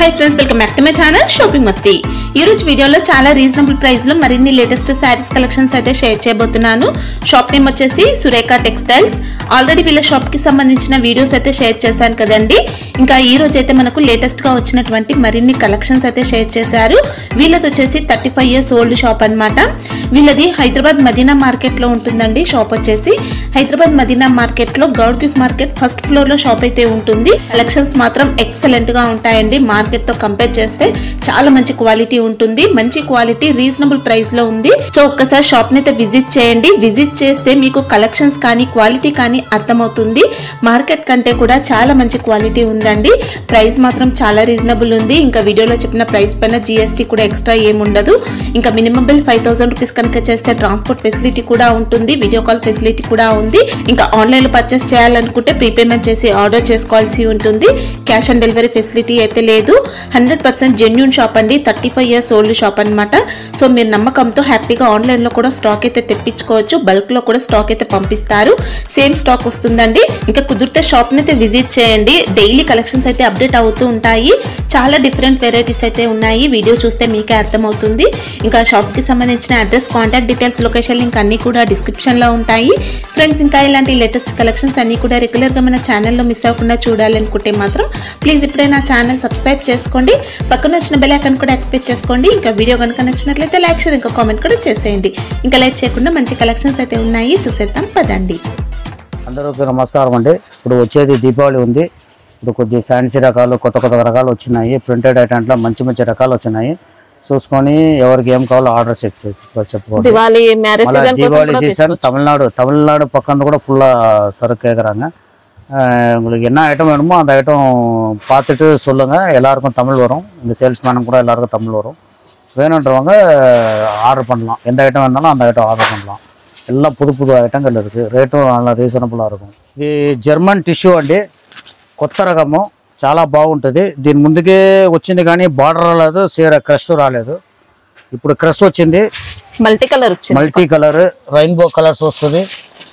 High friends welcome back to my channel shopping మస్తీ ఈ రోజు వీడియోలో చాలా రీజనబుల్ ప్రైస్ లో మరిన్ని లేటెస్ట్ శారీస్ కలెక్షన్స్ అయితే షేర్ చేయబోతున్నాను షాప్ నేమ్ వచ్చేసి సురేఖ టెక్స్టైల్స్ ఆల్రెడీ వీళ్ళ షాప్ కి సంబంధించిన వీడియోస్ అయితే షేర్ చేశాను కదండి ఇంకా ఈ రోజు అయితే మనకు లేటెస్ట్ గా వచ్చినటువంటి మరిన్ని కలెక్షన్స్ అయితే షేర్ చేశారు వీళ్ళది వచ్చేసి thirty five years old shop అన్నమాట వీళ్ళది హైదరాబాద్ మదీనా మార్కెట్ లో ఉంటుందండి షాప్ వచ్చేసి హైదరాబాద్ మదీనా మార్కెట్ లో Goud gift market first floor లో షాప్ అయితే ఉంటుంది కలెక్షన్స్ మాత్రం ఎక్సలెంట్ గా ఉంటాయండి మార్కెట్ తో కంపేర్ చేస్తే చాలా మంచి క్వాలిటీ ఉంటుంది మంచి క్వాలిటీ రీజనబుల్ ప్రైస్ లో ఉంది సో ఒక్కసారి షాప్ ని అయితే విజిట్ చేయండి విజిట్ చేస్తే మీకు కలెక్షన్స్ కానీ క్వాలిటీ కానీ అర్థమవుతుంది మార్కెట్ కంటే కూడా చాలా మంచి క్వాలిటీ ఉందండి ప్రైస్ మాత్రం చాలా రీజనబుల్ ఉంది ఇంకా వీడియోలో చెప్పిన ప్రైస్ పైన జిఎస్టీ కూడా ఎక్స్ట్రా ఏముండదు ఇంకా minimum bill five thousand rupees కనుక చేస్తే ట్రాన్స్పోర్ట్ ఫెసిలిటీ కూడా ఉంటుంది వీడియో కాల్ ఫెసిలిటీ కూడా ఉంది ఇంకా ఆన్లైన్ లో పర్చేస్ చేయాలనుకుంటే ప్రీపేమెంట్ చేసి ఆర్డర్ చేసుకోవాల్సి ఉంటుంది క్యాష్ ఆన్ డెలివరీ ఫెసిలిటీ అయితే లేదు హండ్రెడ్ పర్సెంట్ జెన్యున్ షాప్ అండి thirty five years old shop అనమాట సో మీరు నమ్మకంతో హ్యాపీగా ఆన్లైన్ లో కూడా స్టాక్ అయితే తెప్పించుకోవచ్చు బల్క్ లో కూడా స్టాక్ అయితే పంపిస్తారు సేమ్ స్టాక్ వస్తుందండి ఇంకా కుదిరితే షాప్ ని అయితే విజిట్ చేయండి డైలీ కలెక్షన్స్ అయితే అప్డేట్ అవుతూ ఉంటాయి చాలా డిఫరెంట్ వెరైటీస్ అయితే ఉన్నాయి వీడియో చూస్తే మీకే అర్థమవుతుంది ఇంకా షాప్ కి సంబంధించిన address contact details location link అన్ని కూడా డిస్క్రిప్షన్ లో ఉంటాయి ఫ్రెండ్స్ ఇంకా ఇలాంటి లేటెస్ట్ కలెక్షన్స్ అన్ని కూడా రెగ్యులర్ గా మన ఛానల్లో మిస్ అవ్వకుండా చూడాలనుకుంటే మాత్రం ప్లీజ్ ఇప్పుడే నా ఛానల్ సబ్స్క్రైబ్ చేసుకోండి పక్కన వచ్చిన బెల్ ఐకాన్ కూడా యాక్టివేట్ చేసుకోండి ఇంకా వీడియో కనుక నచ్చినట్లయితే లైక్ షేర్ ఇంకా కామెంట్ కూడా చేసేయండి ఇంకా లైక్ చేయకుండా మంచి కలెక్షన్స్ అయితే ఉన్నాయి చూసేద్దాం పదండి అందరికీ నమస్కారం అండి ఇప్పుడు వచ్చేది దీపావళి ఉంది ఇప్పుడు కొద్ది ఫ్యాన్సీ రకాలు కొత్త కొత్త రకాలు వచ్చినాయి ప్రింటెడ్ ఐటెంట్లో మంచి మంచి రకాలు వచ్చినాయి చూసుకొని ఎవరికి ఏం కావాలో ఆర్డర్ చెప్పి చెప్పుకోండి దివాళీ మ్యారేజ్ మళ్ళీ సీజన్ కోసం தீபாவளி కూడా சீசன் தமிழ்நாடு தமிழ்நாடு பக்கம் கூட ஃபுல்லாக சரக்கு கேட்குறாங்க உங்களுக்கு என்ன ஐட்டம் வேணுமோ அந்த ஐட்டம் பார்த்துட்டு சொல்லுங்கள் எல்லாருக்கும் தமிழ் வரும் இந்த சேல்ஸ்மேனும் கூட எல்லாருக்கும் தமிழ் வரும் வேணுன்றவங்க ஆர்டர் பண்ணலாம் எந்த ஐட்டம் வேணாலும் அந்த ஐட்டம் ஆர்டர் பண்ணலாம் எல்லாம் புது புது ఐటంகள் இருக்குது రేటు நல்லா రీజనబుల్గా இருக்கும் ఇది జర్మన్ టిష్యూ అండి కొత్త రకము చాలా బాగుంటుంది దీని ముందుకే వచ్చింది కానీ బార్డర్ రాలేదు సీర క్రష్ రాలేదు ఇప్పుడు క్రష్ వచ్చింది మల్టీ కలర్ వచ్చింది మల్టీ కలర్ రెయిన్బో కలర్స్ వస్తుంది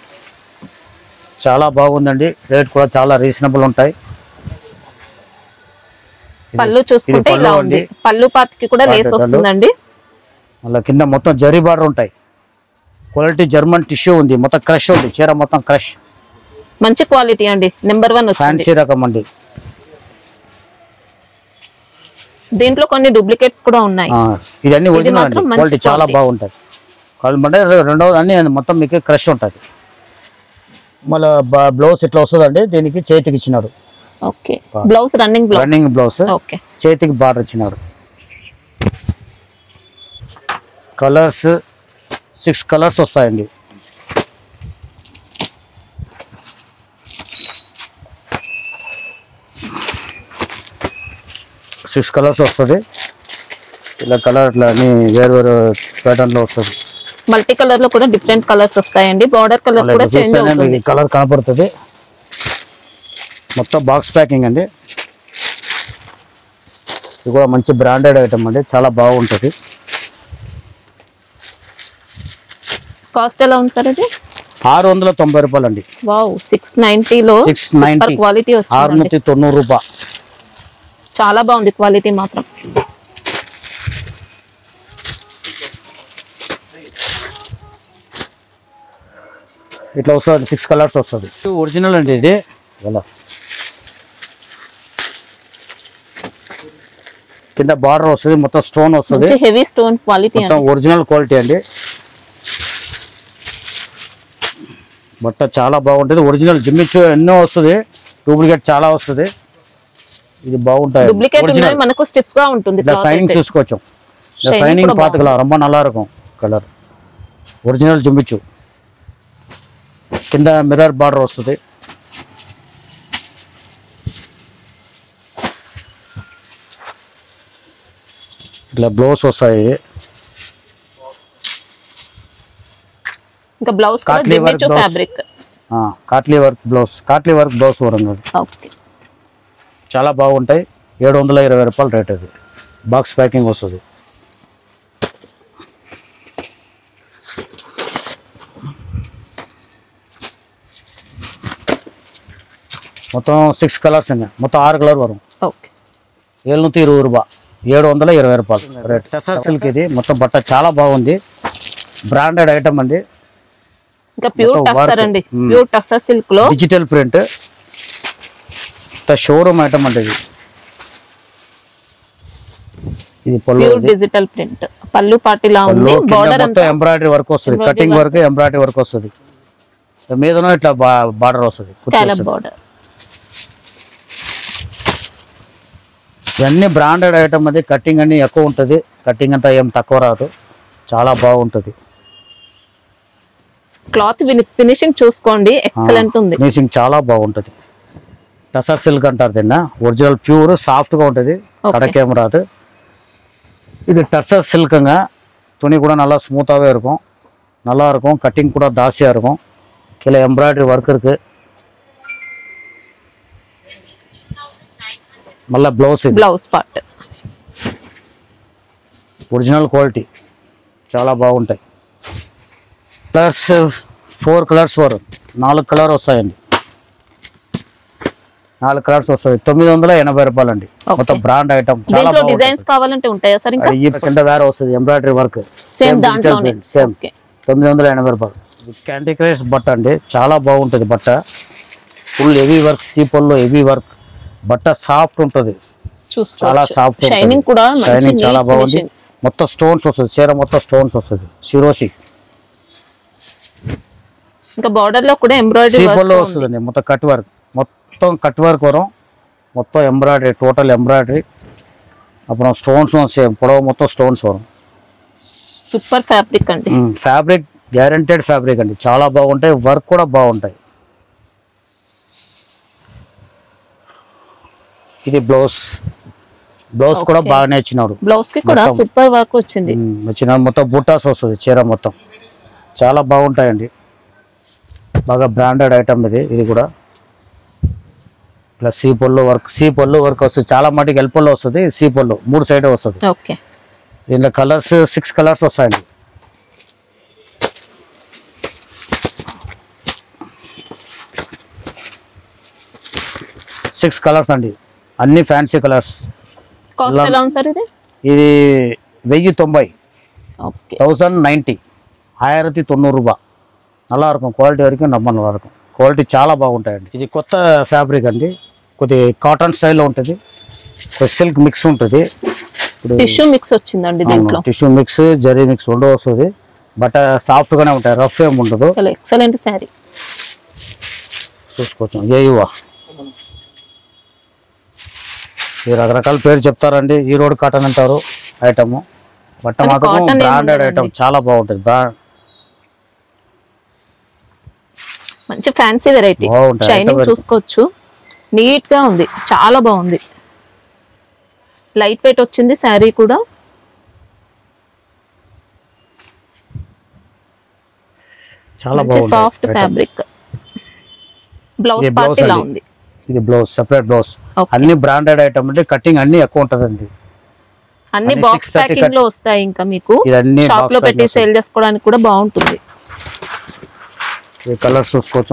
చాలా బాగుందండి రేట్ కూడా చాలా రీజనబుల్ ఉంటాయి పళ్ళు చూసుకుంటే ఇది ఇలా పళ్ళు ఉంది అండి. పళ్ళు పార్ట్ కి కూడా లేస్ పార్ట్ పళ్ళు. వస్తుందండి మళ్ళీ కింద మొత్తం జరీ బార్డర్ ఉంటాయి క్వాలిటీ జర్మన్ టిష్యూ ఉంది మొత్తం క్రష్ ఉంది చీర మొత్తం క్రష్ మంచి క్వాలిటీ అండి నెంబర్ వన్ వచ్చింది ఫ్యాన్సీ రకం అండి దీంట్లో కొన్ని డూప్లికేట్స్ కూడా ఉన్నాయి ఆ, ఇదన్నీ ఒరిజినల్ అండి మాత్రం మంచి క్వాలిటీ చాలా quality. బాగుంటుంది క్వాలిటీ అంటే రెండవది అన్ని మొత్తం మీకు క్రష్ ఉంటుంది మళ్ళీ బ్లౌజ్ ఇట్లా వస్తుందండి దీనికి చేతికి ఇచ్చినాడు okay blouse running blouse running blouse okay చేతికి బార్డర్ ఇచ్చినాడు కలర్స్ సిక్స్ కలర్స్ వస్తాయండి సిక్స్ కలర్స్ వస్తుంది ఇలా కలర్ ఇట్లా అన్ని వేరు వేరు ప్యాటర్న్లో వస్తుంది మల్టీ కలర్ లో కూడా డిఫరెంట్ కలర్స్ వస్తాయండి బార్డర్ కలర్ అలా కూడా ఇట్లా చేంజ్ చూస్తేనే అవుతుంది మీకు కలర్ కనపడుతుంది మొత్తం బాక్స్ ప్యాకింగ్ అండి ఇది కూడా మంచి బ్రాండెడ్ ఐటమ్ అండి చాలా బాగుంటుంది కాస్ట్ ఎలా ఉంది సార్ అది ఆరు వందల తొంభై రూపాయలు అండి వావ్ సిక్స్ లో సిక్స్ సూపర్ నైన్టీ క్వాలిటీ వచ్చింది ఆరునూతి తొన్నూరు రూపాయ చాలా బాగుంది క్వాలిటీ మాత్రం ఇట్లా వస్తుంది సిక్స్ కలర్స్ వస్తుంది ఒరిజినల్ అండి ఇది ఇలా కింద బార్డర్ వస్తుంది మొత్తం స్టోన్ వస్తుంది మంచి హెవీ స్టోన్ క్వాలిటీ మొత్తం అండి ఒరిజినల్ క్వాలిటీ అండి బట్ట చాలా బాగుంటుంది ఒరిజినల్ జిమ్మిచ్చు ఎన్నో వస్తుంది డూప్లికేట్ చాలా వస్తుంది ఇది బాగుంటాయి డూప్లికేట్ ఒరిజినల్ ఉన్నాయి మనకు స్టిఫ్ గా ఉంటుంది இந்த cloth சைனிங் అయితే. చూసుకోవచ్చు இந்த Shining சைனிங் கூட பார்த்துக்கலாம் ரொம்ப நல்லா இருக்கும் కలర్ ఒరిజినల్ జుంబిచ్చు కింద మిర్రర్ బార్డర్ వస్తుంది ఇట్లా బ్లౌజ్ వస్తాయి ఇంకా బ్లౌజ్ కూడా Cotton work జిమ్మిచు blouse. ఫ్యాబ్రిక్ ఆ, కాట్లీ వర్క్ బ్లౌజ్ కాట్లీ వర్క్ బ్లౌజ్ వరంగల్ ఓకే చాలా బాగుంటాయి ఏడు వందల ఇరవై రూపాయలు రేట్ అది బాక్స్ ప్యాకింగ్ వస్తుంది மொத்தம் சிக்ஸ் கலர்ஸுங்க மொத்தம் ஆறு கலர் வரும் ఓకే ఏళ్ళనూతి ఇరవై రూపాయ ఏడు వందల ఇరవై రూపాయలు రేట్ టెసర్ సిల్క్ ఇది మొత్తం బట్ట చాలా బాగుంది బ్రాండెడ్ ఐటమ్ అండి ఇంకా ప్యూర్ మొత్తం టస్సర్ work. అండి మ్మ్. ప్యూర్ టస్సర్ సిల్క్ లో డిజిటల్ ప్రింట్ షోరూమ్ ఐటమ్ అండి ఇది ఇది పళ్ళు ప్యూర్ ఇది. డిజిటల్ ప్రింట్ పళ్ళు పాటిలా ఉంది పళ్ళు కింద బార్డర్ మొత్తం అంతా ఎంబ్రాయిడరీ వర్క్ వస్తుంది Embroidery cutting work. Work embroidery work వస్తుంది మీదనో ఇట్లా బార్డర్ వస్తుంది కుర్చీ స్కాలప్ వస్తుంది. బార్డర్ ఇవన్నీ బ్రాండెడ్ ఐటమ్ అది కటింగ్ అన్ని ఎక్కువ ఉంటుంది కటింగ్ అంతా ఏం తక్కువ రాదు చాలా బాగుంటుంది క్లాత్ ఫినిషింగ్ చూసుకోండి ఎక్సలెంట్ ఉంది ఫినిషింగ్ చాలా బాగుంటుంది టసర్ సిల్క్ అంటారు దీన్న ఒరిజినల్ ప్యూర్ సాఫ్ట్గా ఉంటుంది Okay. కడకేం రాదు இது டர்சர் சில்க்குங்க துணி கூட நல்லா ஸ்மூத்தாகவே இருக்கும் நல்லா இருக்கும் கட்டிங் கூட தாசியாக இருக்கும் கீழே எம்ப்ராய்டரி ஒர்க் இருக்கு మళ్ళీ బ్లౌజ్ ఇది బ్లౌజ్ పార్ట్ ఒరిజినల్ క్వాలిటీ చాలా బాగుంటాయి కలర్స్ ఫోర్ కలర్స్ వரும் నాలుగు కలర్ వస్తాయండి నాలుగు కలర్స్ వస్తాయి తొమ్మిది వందల ఎనభై రూపాయలు అండి మొత్తం బ్రాండ్ ఐటమ్ చాలా దీంట్లో బాగుంటుంది డిజైన్స్ కావాలంటే ఉంటాయా సార్ ఇంకా ఈ కింద వేరే వస్తుంది ఎంబ్రాయిడరీ వర్క్ సేమ్ దాంట్లోనే సేమ్ ఓకే తొమ్మిది వందల ఎనభై రూపాయలు ఇది క్యాంటీ క్రైస్ బట్ట అండి చాలా బాగుంటుంది బట్ట ఫుల్ హెవీ వర్క్ సీపల్లో హెవీ వర్క్ బట్ట సాఫ్ట్ ఉంటుంది చాలా చూసుకోవచ్చు సాఫ్ట్ షైనింగ్ కూడా మంచి షైనింగ్ చాలా neat బాగుంది finishing. మొత్తం స్టోన్స్ వస్తుంది చీర మొత్తం స్టోన్స్ వస్తుంది షిరోషి ఇంకా బార్డర్ లో కూడా ఎంబ్రాయిడరీ సీపల్లో వస్తుందండి మొత్తం కట్ వర్క్ మొత్తం కట్ వర్క్ వరం మొత్తం ఎంబ్రాయిడరీ టోటల్ ఎంబ్రాయిడరీ అప్పుడు స్టోన్స్ సేమ్ పొడవు మొత్తం స్టోన్స్ వరం సూపర్ ఫ్యాబ్రిక్ అండి ఫ్యాబ్రిక్ గ్యారంటెడ్ ఫ్యాబ్రిక్ అండి చాలా బాగుంటాయి వర్క్ కూడా బాగుంటాయి ఇది బ్లౌజ్ బ్లౌజ్ కూడా Okay. బాగానే ఇచ్చినారు బ్లౌజ్ కి కూడా మొత్తం. సూపర్ వర్క్ వచ్చింది ఉమ్, వచ్చిన మొత్తం బుట్టాస్ వస్తుంది చీర మొత్తం చాలా బాగుంటాయండి బాగా బ్రాండెడ్ ఐటమ్ ఇది ఇది కూడా ప్లస్ సీ పళ్ళు వర్క్ సీ పళ్ళు వర్క్ వస్తుంది చాలా మటుకు ఎల్పల్లో వస్తుంది సీ పళ్ళు మూడు సైడ్ వస్తుంది ఓకే దీనిలో కలర్స్ సిక్స్ కలర్స్ వస్తాయండి సిక్స్ కలర్స్ అండి అన్ని ఫ్యాన్సీ కలర్స్ కాస్ట్ లం- ఎలా ఉంది సార్ ఇది ఇది వెయ్యి తొంభై ఓకే தௌசண்ட் நைன்ட்டி ఆయిరతి తొన్నూరు రూపాయ నల్లా இருக்கும் క్వాలిటీ వరకు నమ్మ నల్లా இருக்கும் క్వాలిటీ చాలా బాగుంటాయండి ఇది కొత్త ఫ్యాబ్రిక్ అండి కొద్ది కాటన్ స్టైల్లో ఉంటుంది సిల్క్ మిక్స్ ఉంటుంది ఇప్పుడు టిష్యూ మిక్స్ వచ్చిందండి దీంట్లో టిష్యూ మిక్స్ జరీ మిక్స్ రెండు వస్తుంది బట్ సాఫ్ట్గానే ఉంటాయి రఫ్ ఏం ఉండదు అసలు ఎక్సలెంట్ శారీ చూసుకోవచ్చు ఏ ఇవ్వ ఈ రకరకాల పేరు చెప్తారండి ఈ రోడ్ కాటన్ అంటారు ఐటమ్ బట్ట అది మాత్రం cotton ఏం బ్రాండెడ్ ఉండదండి. ఐటమ్ చాలా బాగుంటుంది బ్రా మంచి ఫ్యాన్సీ వెరైటీ బాగుంటాయి. షైనింగ్ అయితే చూసుకోవచ్చు నీట్ గా ఉంది చాలా బాగుంది లైట్ వెయిట్ వచ్చింది శారీ కూడా చాలా మంచి బాగుంది సాఫ్ట్ item. ఫ్యాబ్రిక్ బ్లౌజ్ ఇది పార్ట్ బ్లౌజ్ ఇలా అండి. ఉంది ఇది బ్లౌజ్ సెపరేట్ బ్లౌజ్ Okay. అన్ని బ్రాండెడ్ ఐటమ్ అంటే కటింగ్ అన్ని ఎక్కువ ఉంటుందండి అన్ని అన్ని బాక్స్ 630 ప్యాకింగ్ లో వస్తాయి ఇంకా మీకు ఇవన్నీ షాప్ box లో pack పెట్టి లో సేల్ చేసుకోవడానికి కూడా బాగుంటుంది ఈ కలర్స్ చూసుకోవచ్చు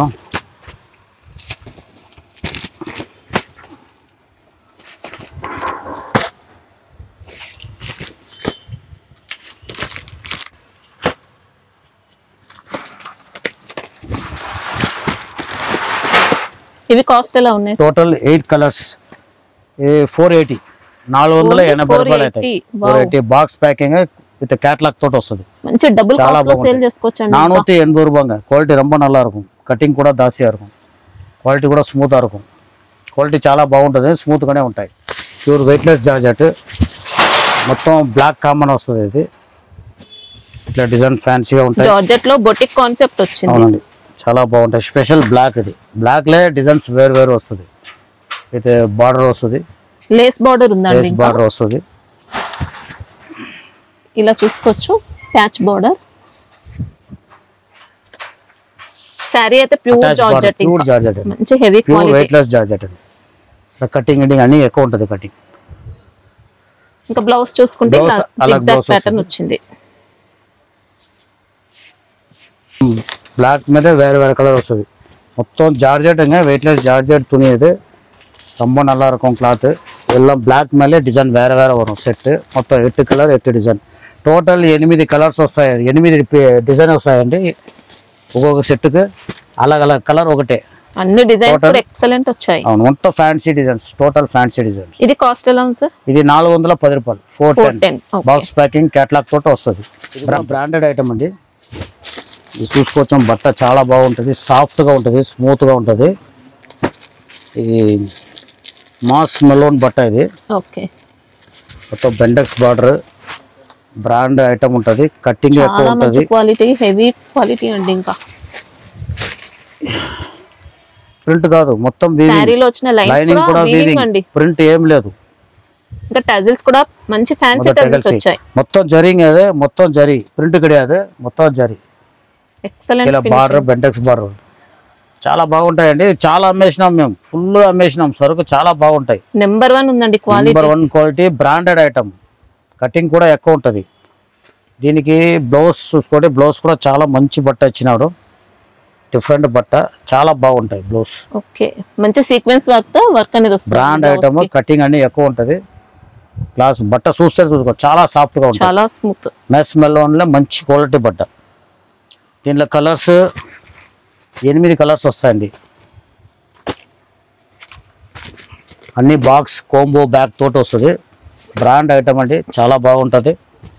ఇవి కాస్ట్ ఎలా ఉన్నాయి total eight colours four eighty నాలుగు వందల Only ఎనభై రూపాయలు అవుతాయి 480. Four Wow. Eighty box packing with catalogue తోటి వస్తుంది మంచి డబుల్ చాలా కాస్ట్ లో సేల్ బాగుంటాయి. చేసుకోవచ్చు అండి நானூற்றி எண்பது ரூபாங்க குவாலிட்டி ரொம்ப நல்லா இருக்கும் కటింగ్ కూడా దాసిగా இருக்கும் క్వాలిటీ కూడా స్మూత్గా இருக்கும் క్వాలిటీ చాలా బాగుంటుంది స్మూత్గానే ఉంటాయి ప్యూర్ వెయిట్లెస్ జార్జెట్ మొత్తం బ్లాక్ కామన్ వస్తుంది ఇది ఇట్లా డిజైన్ ఫ్యాన్సీగా ఉంటాయి జార్జెట్ లో బొటిక్ కాన్సెప్ట్ వచ్చింది అవునండి చాలా బాగుంటాయి స్పెషల్ బ్లాక్ ఇది బ్లాక్లే డిజైన్స్ వేరు వేరు వస్తుంది అయితే బార్డర్ వస్తుంది లేస్ బార్డర్ ఉందండి లేస్ ఇంకా. బార్డర్ వస్తుంది ఇలా చూసుకోవచ్చు ప్యాచ్ బార్డర్ శారీ అయితే pure Attached border, georgette pure georgette అండి మంచి heavy pure quality weightless georgette అండి కటింగ్ గిటింగ్ అన్నీ ఎక్కువ ఉంటుంది కటింగ్ ఇంకా బ్లౌజ్ చూసుకుంటే Blouse అలా blouse ప్యాటర్న్ వస్తుంది. వచ్చింది బ్లాక్ మీద వేరే వేరే కలర్ వస్తుంది మొత్తం జార్జెట్ వెయిట్లెస్ జార్జెట్ తుని ఇది ரொம்ப நல்லா இருக்கும் క్లాత్ எல்லாம் బ్లాక్ மேலே డిజైన్ వేరే వేరే వரும் సెట్ మొత్తం ఎట్టు కలర్ ఎట్టు డిజైన్ టోటల్ ఎనిమిది కలర్స్ వస్తాయి ఎనిమిది డిజైన్ వస్తాయండి ఒక్కొక్క సెట్కి అలాగ అలాగ కలర్ ఒకటే అన్ని డిజైన్స్ Total- కూడా ఎక్సలెంట్ వచ్చాయి అవును మొత్తం fancy designs total fancy designs ఇది కాస్ట్ ఎలా ఉంది సార్ ఇది నాలుగు వందల పది రూపాయలు four four ten ten okay box packing catalogue తోటి వస్తుంది ఇది బ్రాండెడ్ ఐటమ్ అండి ఇది చూసుకోవచ్చు బట్ట చాలా బాగుంటుంది సాఫ్ట్గా ఉంటుంది స్మూత్గా ఉంటుంది ఇది మాస్ మెలోన్ బట్ట ఇది ఓకే మొత్తం బెండెక్స్ బార్డర్ బ్రాండ్ ఐటమ్ ఉంటుంది కట్టింగ్ ఎక్కువ చాలా మంచి ఉంటుంది క్వాలిటీ హెవీ క్వాలిటీ అండి ఇంకా ప్రింట్ కాదు మొత్తం వీవింగ్ శారీలో వచ్చిన లైన్స్ లైనింగ్ కూడా కూడా వీవింగ్ అండి వీవింగ్ ప్రింట్ ఏం లేదు ఇంకా టజిల్స్ కూడా మంచి ఫ్యాన్సీ మొత్తం టజిల్స్ కలిసి వచ్చాయి మొత్తం జరింగ్ అదే మొత్తం జరి ప్రింట్ కిడియాది మొత్తం జరి ఎక్సలెంట్ ఇలా బార్డర్ బెంటెక్స్ బార్డర్ చాలా బాగుంటాయండి చాలా అమ్మేసినాం మేము ఫుల్ అమ్మేసినాం సరుకు చాలా బాగుంటాయి నెంబర్ వన్ ఉందండి quality number one quality branded item cutting కూడా ఎక్కువ ఉంటుంది దీనికి బ్లౌజ్ చూసుకోండి బ్లౌజ్ కూడా చాలా మంచి బట్ట ఇచ్చినాడు డిఫరెంట్ బట్ట చాలా బాగుంటాయి బ్లౌజ్ ఓకే మంచి సీక్వెన్స్ వర్క్ తో వర్క్ అనేది వస్తుంది బ్రాండ్ blouse ఐటమ్ కి. కటింగ్ అన్ని ఎక్కువ ఉంటుంది క్లాస్ బట్ట చూస్తే చూసుకో చాలా సాఫ్ట్గా ఉంటుంది చాలా స్మూత్ మెస్ మెల్లోన్లో మంచి క్వాలిటీ బట్ట దీంట్లో కలర్స్ ఎనిమిది కలర్స్ వస్తాయండి అన్ని బాక్స్ కోంబో బ్యాగ్ తోటి వస్తుంది బ్రాండ్ ఐటమ్ అండి చాలా బాగుంటుంది